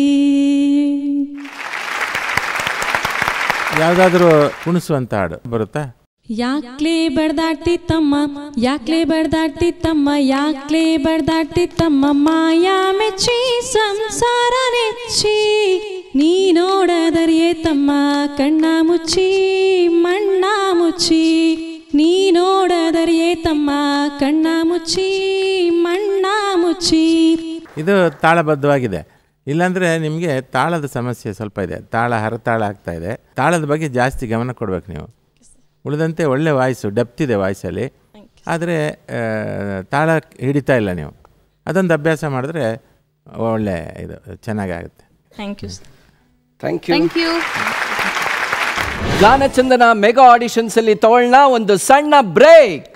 ಯಾವುದಾದ್ರೂ ಕುಣಿಸುವಂತ ಹಾಡು ಬರುತ್ತಾ ಯಾಕ್ಲೇ ಬಡ್ದಾಡ್ತಿತ್ತಮ್ಮ ಯಾಕ್ಲೇ ಬಡ್ದಾಡ್ತಿತ್ತಮ್ಮ ಯಾಕ್ಲೇ ಬಡ್ದಾಡ್ತಿತ್ತಮ್ಮ ಮಾಯಾ ಮೆಚ್ಚಿ ಸಂಸಾರ ನೆಚ್ಚಿ ನೀ ನೋಡದರಿಯೇ ತಮ್ಮ ಕಣ್ಣ ಮುಚ್ಚಿ ಮಣ್ಣ ಮುಚ್ಚಿ ನೀ ನೋಡದರಿಯೇ ತಮ್ಮ ಕಣ್ಣ ಮುಚ್ಚಿ ಮಣ್ಣ ಮುಚ್ಚಿ ಇದು ತಾಳಬದ್ಧವಾಗಿದೆ ಇಲ್ಲಾಂದರೆ ನಿಮಗೆ ತಾಳದ ಸಮಸ್ಯೆ ಸ್ವಲ್ಪ ಇದೆ ತಾಳ ಹರತಾಳ ಆಗ್ತಾ ಇದೆ ತಾಳದ ಬಗ್ಗೆ ಜಾಸ್ತಿ ಗಮನ ಕೊಡಬೇಕು ನೀವು ಉಳಿದಂತೆ ಒಳ್ಳೆ ವಾಯ್ಸು ಡೆಪ್ತ್ ಇದೆ ವಾಯ್ಸಲ್ಲಿ ಆದರೆ ಆ, ತಾಳ ಹಿಡಿತಾ ಇಲ್ಲ ನೀವು ಅದೊಂದು ಅಭ್ಯಾಸ ಮಾಡಿದ್ರೆ ಒಳ್ಳೆ ಇದು ಚೆನ್ನಾಗಾಗುತ್ತೆ thank you sir thank you thank you Ganachandana mega auditions ಅಲ್ಲಿ ತಗೊಳ್ಳೋಣ ಒಂದು ಸಣ್ಣ break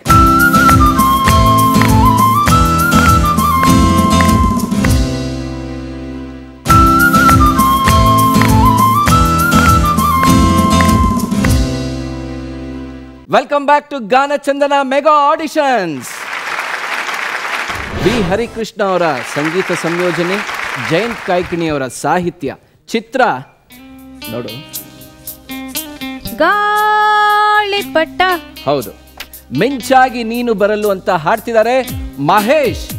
welcome back to Ganachandana mega auditions B Harikrishna ಅವರ ಸಂಗೀತ ಸಂಯೋಜನೆ ಜಯಂತ್ ಕಾಯ್ಕಿಣಿ ಅವರ ಸಾಹಿತ್ಯ ಚಿತ್ರ ನೋಡು ಗಾಳಿಪಟ ಹೌದು ಮಿಂಚಾಗಿ ನೀನು ಬರಲು ಅಂತ ಹಾಡ್ತಿದ್ದಾರೆ ಮಹೇಶ್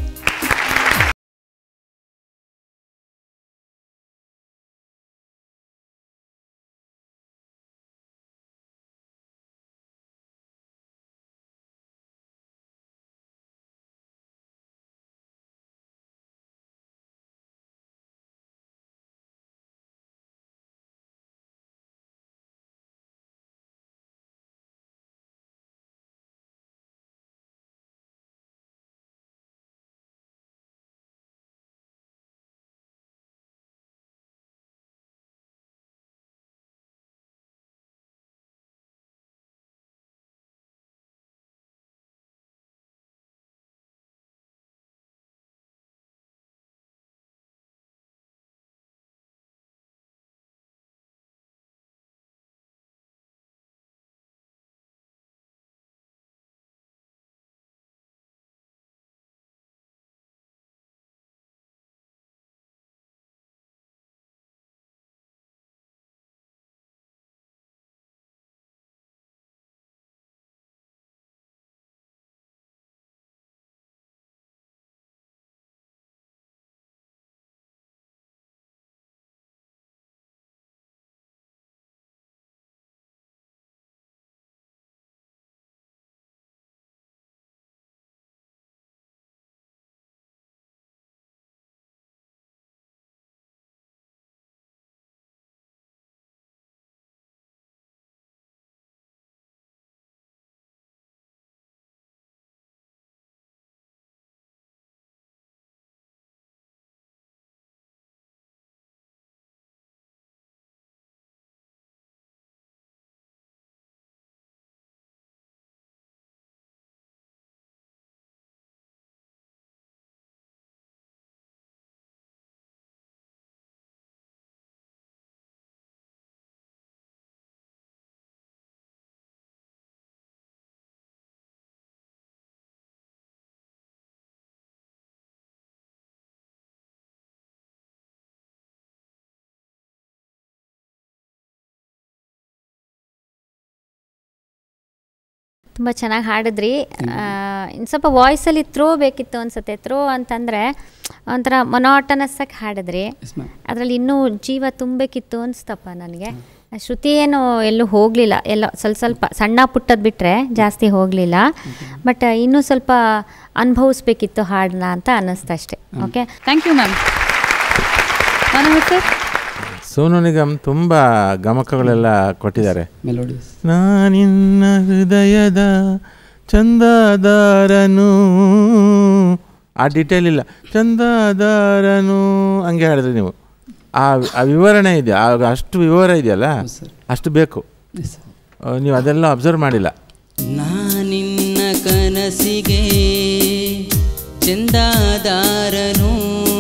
ತುಂಬ ಚೆನ್ನಾಗಿ ಹಾಡಿದ್ರಿ ಆ, ಇನ್ನು ಸ್ವಲ್ಪ ವಾಯ್ಸಲ್ಲಿ ಥ್ರೋ ಬೇಕಿತ್ತು ಅನ್ಸುತ್ತೆ ಥ್ರೋ ಅಂತಂದರೆ ಒಂಥರ ಮೊನಾಟನಸ್ ಆಗಿ ಹಾಡಿದ್ರಿ ಅದರಲ್ಲಿ ಇನ್ನೂ ಜೀವ ತುಂಬಬೇಕಿತ್ತು ಅನಿಸ್ತಪ್ಪ ನನಗೆ ಶ್ರುತಿ ಏನು ಎಲ್ಲೂ ಹೋಗಲಿಲ್ಲ ಎಲ್ಲ ಸ್ವಲ್ಪ ಸ್ವಲ್ಪ ಸಣ್ಣ ಪುಟ್ಟದ್ದು ಬಿಟ್ಟರೆ ಜಾಸ್ತಿ ಹೋಗಲಿಲ್ಲ ಬಟ್ ಇನ್ನೂ ಸ್ವಲ್ಪ ಅನುಭವಿಸ್ಬೇಕಿತ್ತು ಹಾಡನ್ನ ಅಂತ ಅನ್ನಿಸ್ತು ಅಷ್ಟೇ okay thank you ma'am sir Sonu Nigam ತುಂಬ ಗಮಕಗಳೆಲ್ಲ ಕೊಟ್ಟಿದ್ದಾರೆ ಮೆಲೋಡಿಯಸ್ ನಾನಿನ್ನ ಹೃದಯದ ಚಂದಾದಾರನು ಆ ಡೀಟೇಲ್ ಇಲ್ಲ ಚಂದಾದಾರನು ಹಂಗೆ ಹೇಳಿದ್ರಿ ನೀವು ಆ ಆ ವಿವರಣೆ ಇದೆ ಆ ಅಷ್ಟು ವಿವರ ಇದೆಯಲ್ಲ ಅಷ್ಟು ಬೇಕು ಆ, ನೀವು ಅದೆಲ್ಲ ಅಬ್ಸರ್ವ್ ಮಾಡಿಲ್ಲ ನಾನಿನ್ನ ಕನಸಿಗೆ ಚಂದಾದಾರನು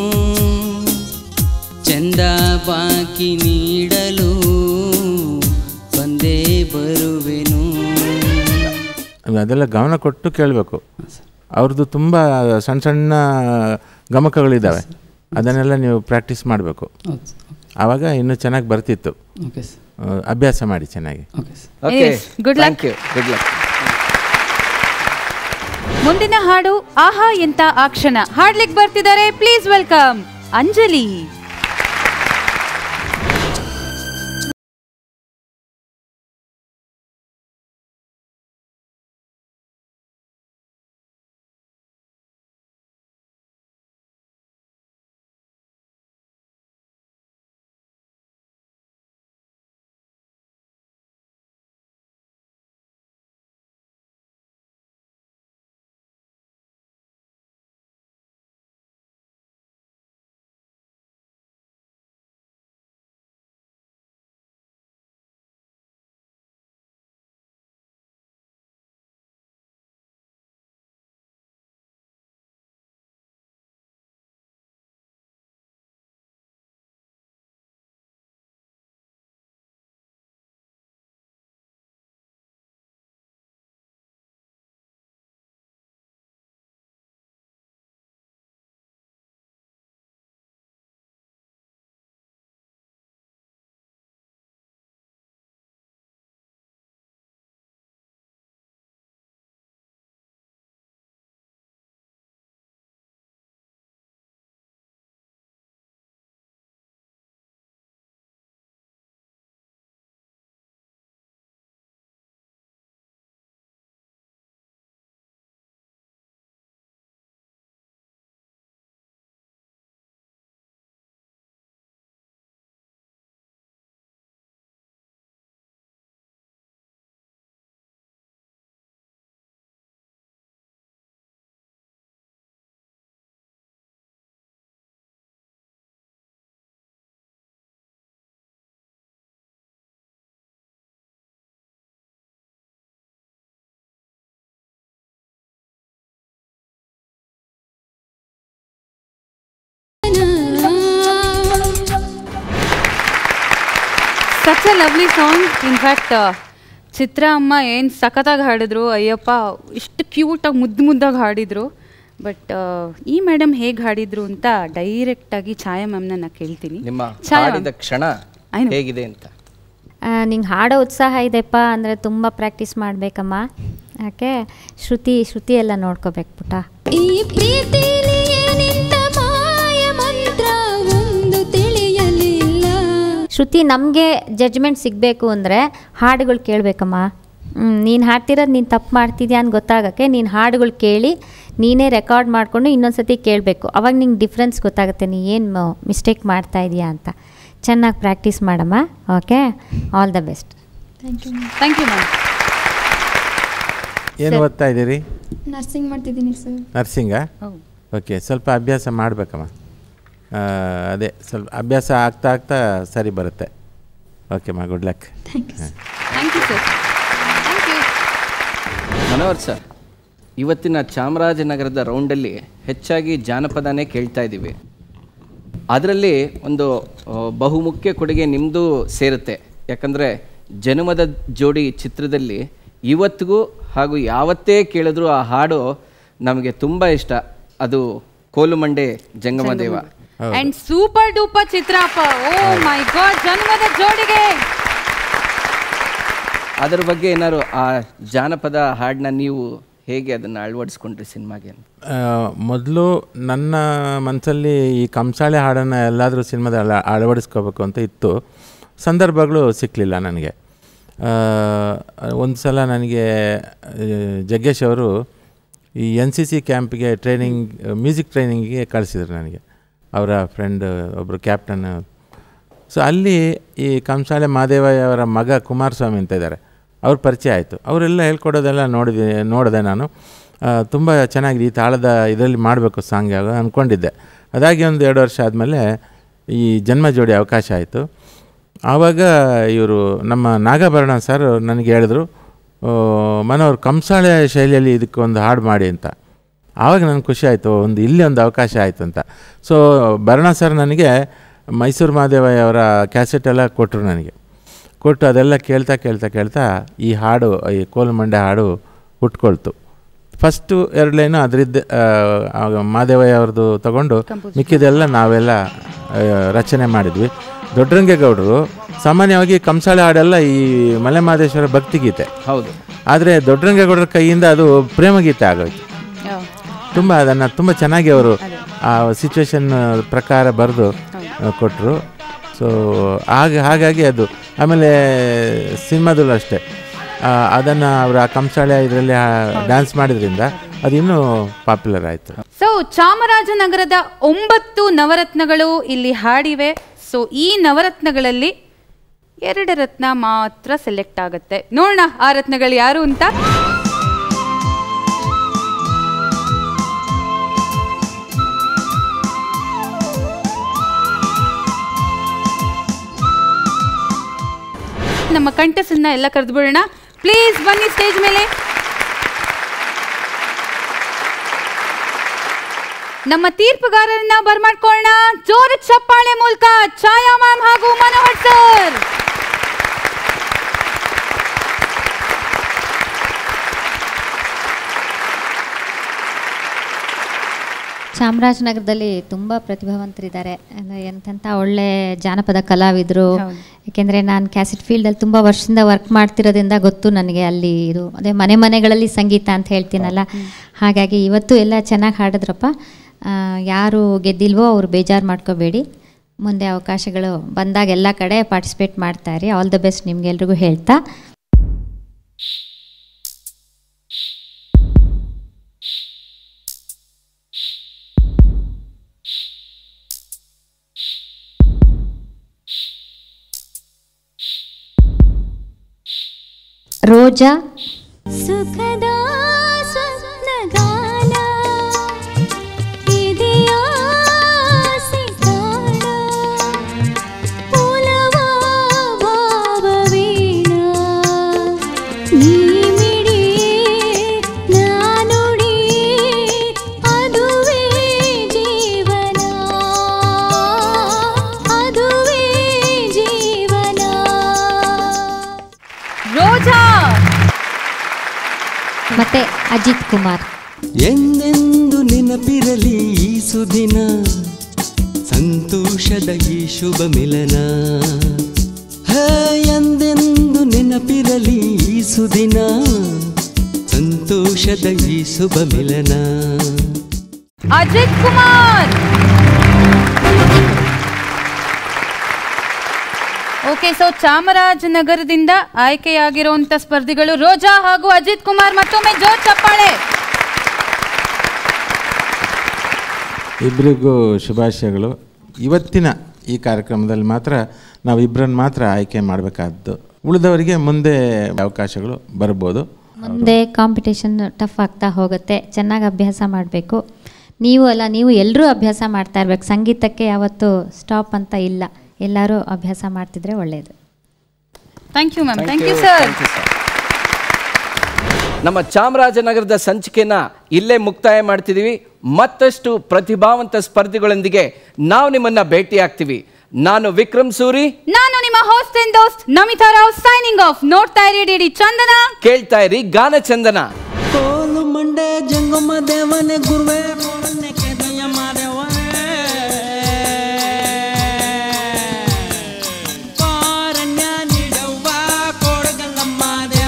ಚಂದ ಬಾಕಿ ನೀಡಲು ಬಂದೇ ಬರುವೆನು ಅದೆಲ್ಲ ಗಮನ ಕೊಟ್ಟು ಕೇಳಬೇಕು ಅವ್ರದ್ದು ತುಂಬ ಸಣ್ಣ ಸಣ್ಣ ಗಮಕಗಳಿದ್ದಾವೆ ಅದನ್ನೆಲ್ಲ ನೀವು ಪ್ರಾಕ್ಟೀಸ್ ಮಾಡಬೇಕು ಆವಾಗ ಇನ್ನೂ ಚೆನ್ನಾಗಿ ಬರ್ತಿತ್ತು ಓಕೆ ಆ, ಅಭ್ಯಾಸ ಮಾಡಿ ಚೆನ್ನಾಗಿ okay okay Yes, good luck. Thank you good luck ಮುಂದಿನ ಹಾಡು ಆಹಾ ಎಂತ ಆ ಕ್ಷಣ ಹಾಡ್ಲಿಕ್ಕೆ ಬರ್ತಿದ್ದಾರೆ please welcome Anjali such a lovely song in fact Chitra ಅಮ್ಮ ಏನು ಸಖತ್ತಾಗಿ ಹಾಡಿದ್ರು ಅಯ್ಯಪ್ಪ ಇಷ್ಟು ಕ್ಯೂಟಾಗಿ ಮುದ್ದು ಮುದ್ದಾಗಿ ಹಾಡಿದ್ರು ಬಟ್ ಈ ಮೇಡಮ್ ಹೇಗೆ ಹಾಡಿದ್ರು ಅಂತ ಡೈರೆಕ್ಟಾಗಿ ಛಾಯಾ ಮ್ಯಾಮ್ನ ನಾ ಕೇಳ್ತೀನಿ ನಿಮ್ಮ ಛಾಯಾ ಹಾಡಿದ ಕ್ಷಣ I know. ಹೇಗಿದೆ ಅಂತ ನಿಂಗೆ ಹಾಡೋ ಉತ್ಸಾಹ ಇದೆಪ್ಪ ಅಂದರೆ ತುಂಬ ಪ್ರಾಕ್ಟೀಸ್ ಮಾಡಬೇಕಮ್ಮ ಯಾಕೆ ಶ್ರುತಿ ಶ್ರುತಿ ಎಲ್ಲ ನೋಡ್ಕೋಬೇಕು ಪುಟ್ಟ ಈ ಪ್ರೀತಿಲಿ ಏನಿತ್ತ ಮಾಯ ಮಂತ್ರ ಒಂದು ತಿಳಿಯಲಿಲ್ಲ ಶ್ರುತಿ ನಮಗೆ ಜಡ್ಜ್ಮೆಂಟ್ ಸಿಗಬೇಕು ಅಂದರೆ ಹಾಡುಗಳು ಕೇಳಬೇಕಮ್ಮ ನೀನು ಹಾಡ್ತಿರೋದು ನೀನು ತಪ್ಪು ಮಾಡ್ತಿದ್ಯಾ ಅಂತ ಗೊತ್ತಾಗೋಕ್ಕೆ ನೀನು ಹಾಡುಗಳು ಕೇಳಿ ನೀನೇ ರೆಕಾರ್ಡ್ ಮಾಡಿಕೊಂಡು ಇನ್ನೊಂದು ಸತಿ ಕೇಳಬೇಕು ಅವಾಗ ನಿಂಗೆ ಡಿಫ್ರೆನ್ಸ್ ಗೊತ್ತಾಗುತ್ತೆ ನೀ ಏನು ಮಿಸ್ಟೇಕ್ ಮಾಡ್ತಾ ಇದೀಯಾ ಅಂತ ಚೆನ್ನಾಗಿ ಪ್ರಾಕ್ಟೀಸ್ ಮಾಡಮ್ಮ okay all the best thank you thank you ma'am ಏನು ಓದ್ತಾ ಇದ್ದೀರಿ ನರ್ಸಿಂಗ್ ಮಾಡ್ತಿದ್ದೀನಿ ಸರ್ ನರ್ಸಿಂಗಾ ಹೌದು. ಓಕೆ ಸ್ವಲ್ಪ ಅಭ್ಯಾಸ ಮಾಡಬೇಕಮ್ಮ ಅದೇ ಸ್ವಲ್ಪ ಅಭ್ಯಾಸ ಆಗ್ತಾ ಆಗ್ತಾ ಸರಿ ಬರುತ್ತೆ ಓಕೆಮ್ಮ good luck thank you sir thank you Manohar sir ಇವತ್ತಿನ ಚಾಮರಾಜನಗರದ ರೌಂಡಲ್ಲಿ ಹೆಚ್ಚಾಗಿ ಜಾನಪದನೇ ಕೇಳ್ತಾ ಇದ್ದೀವಿ ಅದರಲ್ಲಿ ಒಂದು ಆ, ಬಹುಮುಖ್ಯ ಕೊಡುಗೆ ನಿಮ್ಮದು ಸೇರುತ್ತೆ ಯಾಕಂದರೆ ಜನ್ಮದ ಜೋಡಿ ಚಿತ್ರದಲ್ಲಿ ಇವತ್ತಿಗೂ ಹಾಗೂ ಯಾವತ್ತೇ ಕೇಳಿದ್ರೂ ಆ ಹಾಡು ನಮಗೆ ತುಂಬ ಇಷ್ಟ ಅದು Kolumande Jangamadeva and super duper ಚಿತ್ರಪ್ಪ ಓ ಮೈ ಗಾಡ್ ಜನ್ಮದ ಜೋಡಿಗೆ ಅದ್ರ ಬಗ್ಗೆ ಏನಾದ್ರು ಆ ಜಾನಪದ ಹಾಡನ್ನ ನೀವು ಹೇಗೆ ಅದನ್ನು ಅಳವಡಿಸ್ಕೊಂಡ್ರಿ ಸಿನಿಮಾಗೆ ಅಂತ ಮೊದಲು ನನ್ನ ಮನಸ್ಸಲ್ಲಿ ಈ ಕಂಸಾಳೆ ಹಾಡನ್ನು ಎಲ್ಲಾದರೂ ಸಿನಿಮಾದಲ್ಲಿ ಅಳವಡಿಸ್ಕೋಬೇಕು ಅಂತ ಇತ್ತು ಸಂದರ್ಭಗಳು ಸಿಕ್ಕಲಿಲ್ಲ ನನಗೆ ಒಂದು ಸಲ ನನಗೆ ಆ, ಜಗ್ಗೇಶ್ ಅವರು ಈ ಎನ್ ಸಿ ಸಿ ಕ್ಯಾಂಪಿಗೆ ಟ್ರೈನಿಂಗ್ ಮ್ಯೂಸಿಕ್ ಟ್ರೈನಿಂಗಿಗೆ ಕಳಿಸಿದ್ರು ನನಗೆ ಅವರ ಫ್ರೆಂಡ್ ಒಬ್ಬರು ಕ್ಯಾಪ್ಟನ್ ಸೊ ಅಲ್ಲಿ ಈ ಕಂಸಾಳೆ ಮಾದೇವಯ್ಯ ಅವರ ಮಗ ಕುಮಾರಸ್ವಾಮಿ ಅಂತ ಇದ್ದಾರೆ ಅವ್ರ ಪರಿಚಯ ಆಯಿತು ಅವರೆಲ್ಲ ಹೇಳ್ಕೊಡೋದೆಲ್ಲ ನೋಡಿದೆ ನೋಡಿದೆ ನಾನು ತುಂಬ ಚೆನ್ನಾಗಿದೆ ಈ ತಾಳದ ಇದರಲ್ಲಿ ಮಾಡಬೇಕು ಸಾಂಗ್ ಯಾವಾಗ ಅಂದ್ಕೊಂಡಿದ್ದೆ ಅದಾಗಿ ಒಂದು ಎರಡು ವರ್ಷ ಆದಮೇಲೆ ಈ ಜನ್ಮ ಜೋಡಿ ಅವಕಾಶ ಆಯಿತು ಆವಾಗ ಇವರು ನಮ್ಮ ನಾಗಾಭರಣ ಸರ್ ನನಗೆ ಹೇಳಿದ್ರು ಆ, ಮನೋಹರ್ ಕಂಸಾಳೆ ಶೈಲಿಯಲ್ಲಿ ಇದಕ್ಕೆ ಒಂದು ಹಾಡು ಮಾಡಿ ಅಂತ ಆವಾಗ ನನಗೆ ಖುಷಿ ಆಯಿತು ಒಂದು ಇಲ್ಲಿ ಒಂದು ಅವಕಾಶ ಆಯಿತು ಅಂತ ಸೊ ಭರಣ ಸರ್ ನನಗೆ ಮೈಸೂರು ಮಹಾದೇವಯ್ಯ ಅವರ ಕ್ಯಾಸೆಟ್ ಎಲ್ಲ ಕೊಟ್ಟರು ನನಗೆ ಕೊಟ್ಟು ಅದೆಲ್ಲ ಕೇಳ್ತಾ ಕೇಳ್ತಾ ಕೇಳ್ತಾ ಈ ಹಾಡು ಈ ಕೋಲುಮಂಡೆ ಹಾಡು ಹುಟ್ಕೊಳ್ತು ಫಸ್ಟು ಎರಡು ಲೈನು ಅದರಿದ್ದ ಮಾದೇವಯ್ಯ ಅವ್ರದ್ದು ತಗೊಂಡು ಮಿಕ್ಕಿದೆಲ್ಲ ನಾವೆಲ್ಲ ಆ, ರಚನೆ ಮಾಡಿದ್ವಿ ದೊಡ್ಡರಂಗೇಗೌಡರು ಸಾಮಾನ್ಯವಾಗಿ ಕಂಸಾಳೆ ಹಾಡೆಲ್ಲ ಈ ಮಲೆ ಮಹದೇಶ್ವರ ಭಕ್ತಿಗೀತೆ ಹೌದು ಆದರೆ ದೊಡ್ಡರಂಗೇಗೌಡರ ಕೈಯಿಂದ ಅದು ಪ್ರೇಮಗೀತೆ ಆಗೋಯ್ತು ತುಂಬ ಅದನ್ನು ತುಂಬ ಚೆನ್ನಾಗಿ ಅವರು ಆ ಸಿಚುವೇಶನ್ ಪ್ರಕಾರ ಬರೆದು ಕೊಟ್ಟರು ಸೊ ಹಾಗೆ ಹಾಗಾಗಿ ಅದು ಆಮೇಲೆ ಸಿನಿಮಾದಲ್ಲೂ ಅಷ್ಟೇ ಅದನ್ನು ಅವರು ಆ ಕಂಸಾಳೆ ಇದರಲ್ಲಿ ಡ್ಯಾನ್ಸ್ ಮಾಡಿದ್ರಿಂದ ಅದು ಇನ್ನೂ ಪಾಪ್ಯುಲರ್ ಆಯಿತು ಸೊ ಚಾಮರಾಜನಗರದ ಒಂಬತ್ತು ನವರತ್ನಗಳು ಇಲ್ಲಿ ಹಾಡಿವೆ ಸೊ ಈ ನವರತ್ನಗಳಲ್ಲಿ ಎರಡು ರತ್ನ ಮಾತ್ರ ಸೆಲೆಕ್ಟ್ ಆಗುತ್ತೆ ನೋಡೋಣ ಆ ರತ್ನಗಳು ಯಾರು ಅಂತ ನಮ್ಮ ಕಂಟಸನ್ನ ಎಲ್ಲ ಕರೆದು ಬಿಡೋಣ ಪ್ಲೀಸ್ ಬನ್ನಿ ಸ್ಟೇಜ್ ಮೇಲೆ ನಮ್ಮ ತೀರ್ಪುಗಾರರನ್ನ ಬರ್ಮಾಡ್ಕೊಳ್ಳೋಣ ಜೋರ ಚಪ್ಪಾಳೆ ಮೂಲಕ ಛಾಯಾ ಮ್ಯಾಮ್ ಹಾಗೂ ಮನೋಹರ್ ಸರ್ ಚಾಮರಾಜನಗರದಲ್ಲಿ ತುಂಬ ಪ್ರತಿಭಾವಂತರಿದ್ದಾರೆ ಅಂದ್ರೆ ಎಂತೆಂಥ ಒಳ್ಳೆ ಜಾನಪದ ಕಲಾವಿದರು ಏಕೆಂದರೆ ನಾನು ಕ್ಯಾಸೆಟ್ ಫೀಲ್ಡಲ್ಲಿ ತುಂಬ ವರ್ಷದಿಂದ ವರ್ಕ್ ಮಾಡ್ತಿರೋದ್ರಿಂದ ಗೊತ್ತು ನನಗೆ ಅಲ್ಲಿ ಇದು ಅದೇ ಮನೆ ಮನೆಗಳಲ್ಲಿ ಸಂಗೀತ ಅಂತ ಹೇಳ್ತೀನಲ್ಲ ಹಾಗಾಗಿ ಇವತ್ತು ಎಲ್ಲ ಚೆನ್ನಾಗಿ ಹಾಡಿದ್ರಪ್ಪ ಆ, ಯಾರು ಗೆದ್ದಿಲ್ವೋ ಅವ್ರು ಬೇಜಾರು ಮಾಡ್ಕೋಬೇಡಿ ಮುಂದೆ ಅವಕಾಶಗಳು ಬಂದಾಗ ಎಲ್ಲ ಕಡೆ ಪಾರ್ಟಿಸಿಪೇಟ್ ಮಾಡ್ತಾರೆ ಆಲ್ ದ ಬೆಸ್ಟ್ ನಿಮ್ಗೆಲ್ರಿಗೂ ಹೇಳ್ತಾ ರೋಜಾ ಸುಖದ ಸ್ವಪ್ನಗಾನ ಇದೆಯಾ ಸಿತಾರ ಪುಲವ ಭಾವವೀಣ ನೀ ಮಿಡಿ ನಾನುಡಿ ಅದುವೇ ಜೀವನ ಅದುವೇ ಜೀವನ ರೋಜಾ ಮತ್ತೆ ಅಜಿತ್ ಕುಮಾರ್ ಎಂದೆಂದು ನೆನಪಿರಲಿ ಈ ಸುದಿನ ಸಂತೋಷದ ಈ ಶುಭ ಮಿಲನ ಹ, ಎಂದೆಂದು ನೆನಪಿರಲಿ ಈ ಸುದಿನ ಸಂತೋಷದ ಈ ಶುಭ ಮಿಲನ ಅಜಿತ್ ಕುಮಾರ್ ಓಕೆ ಸೊ ಚಾಮರಾಜನಗರದಿಂದ ಆಯ್ಕೆಯಾಗಿರುವಂತ ಸ್ಪರ್ಧಿಗಳು ರೋಜಾ ಹಾಗೂ ಅಜಿತ್ ಕುಮಾರ್ ಮತ್ತೊಮ್ಮೆ ಜೋರ್ ಚಪ್ಪಾಳೆ ಇಬ್ಬರಿಗೂ ಶುಭಾಶಯಗಳು ಇವತ್ತಿನ ಈ ಕಾರ್ಯಕ್ರಮದಲ್ಲಿ ಮಾತ್ರ ನಾವು ಇಬ್ಬರನ್ನು ಮಾತ್ರ ಆಯ್ಕೆ ಮಾಡಬೇಕಾದ್ದು ಉಳಿದವರಿಗೆ ಮುಂದೆ ಅವಕಾಶಗಳು ಬರ್ಬೋದು ಮುಂದೆ ಕಾಂಪಿಟೇಷನ್ ಟಫ್ ಆಗ್ತಾ ಹೋಗುತ್ತೆ ಚೆನ್ನಾಗಿ ಅಭ್ಯಾಸ ಮಾಡಬೇಕು ನೀವು ಅಲ್ಲ ನೀವು ಎಲ್ಲರೂ ಅಭ್ಯಾಸ ಮಾಡ್ತಾ ಇರ್ಬೇಕು ಸಂಗೀತಕ್ಕೆ ಯಾವತ್ತೂ ಸ್ಟಾಪ್ ಅಂತ ಇಲ್ಲ ಎಲ್ಲರೂ ಅಭ್ಯಾಸ ಮಾಡ್ತಿದ್ರೆ ಒಳ್ಳೆಯದು thank you ma'am Thank thank you you, sir thank you, sir. ನಮ್ಮ ಚಾಮರಾಜನಗರದ ಸಂಚಿಕೆನ ಇಲ್ಲೇ ಮುಕ್ತಾಯ ಮಾಡ್ತಿದ್ದೀವಿ ಮತ್ತಷ್ಟು ಪ್ರತಿಭಾವಂತ ಸ್ಪರ್ಧಿಗಳೊಂದಿಗೆ ನಾವು ನಿಮ್ಮನ್ನ ಭೇಟಿ ಆಗ್ತೀವಿ ನಾನು ವಿಕ್ರಮ್ ಸೂರಿ ನಾನು ನಿಮ್ಮ ಹೋಸ್ಟ್ ಅಂಡ್ ದೋಸ್ಟ್ ನಮಿತಾ ರಾವ್ ಸೈನಿಂಗ್ ಆಫ್ ನೋಡ್ತಾ ಇರಿ ಡಿಡಿ ಚಂದನ ಕೇಳ್ತಾ ಇರಿ ಗಾನಚಂದನ ಕೋಲು ಮಂಡೆ ಜಂಗಮ ದೇವನೇ ಗುರುವೇ ಕೋಲನ್ನೆ ಕೆದಯ ಮಾದೇವನೇ ಕಾರಣ್ಯ ನೀಡವ್ವ ಕೊಡಗಲ್ಲಮ್ಮ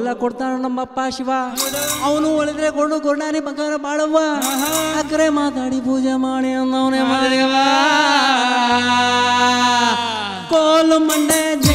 ವರ ಕೊಡ್ತಾನ ನಮ್ಮಪ್ಪ ಶಿವ ಅವನು ಒಳಿದ್ರೆ ಕೊಂಡು ಕೊಂಡಾನಿ ಬಂಗಾರ ಬಾಳವ್ವ ಅಕ್ರೆ ಮಾತಾಡಿ ಪೂಜೆ ಮಾಡಿ ಅಂದವನೇ ಮಗದೇವ ಕೋಲು ಮಂಡೆ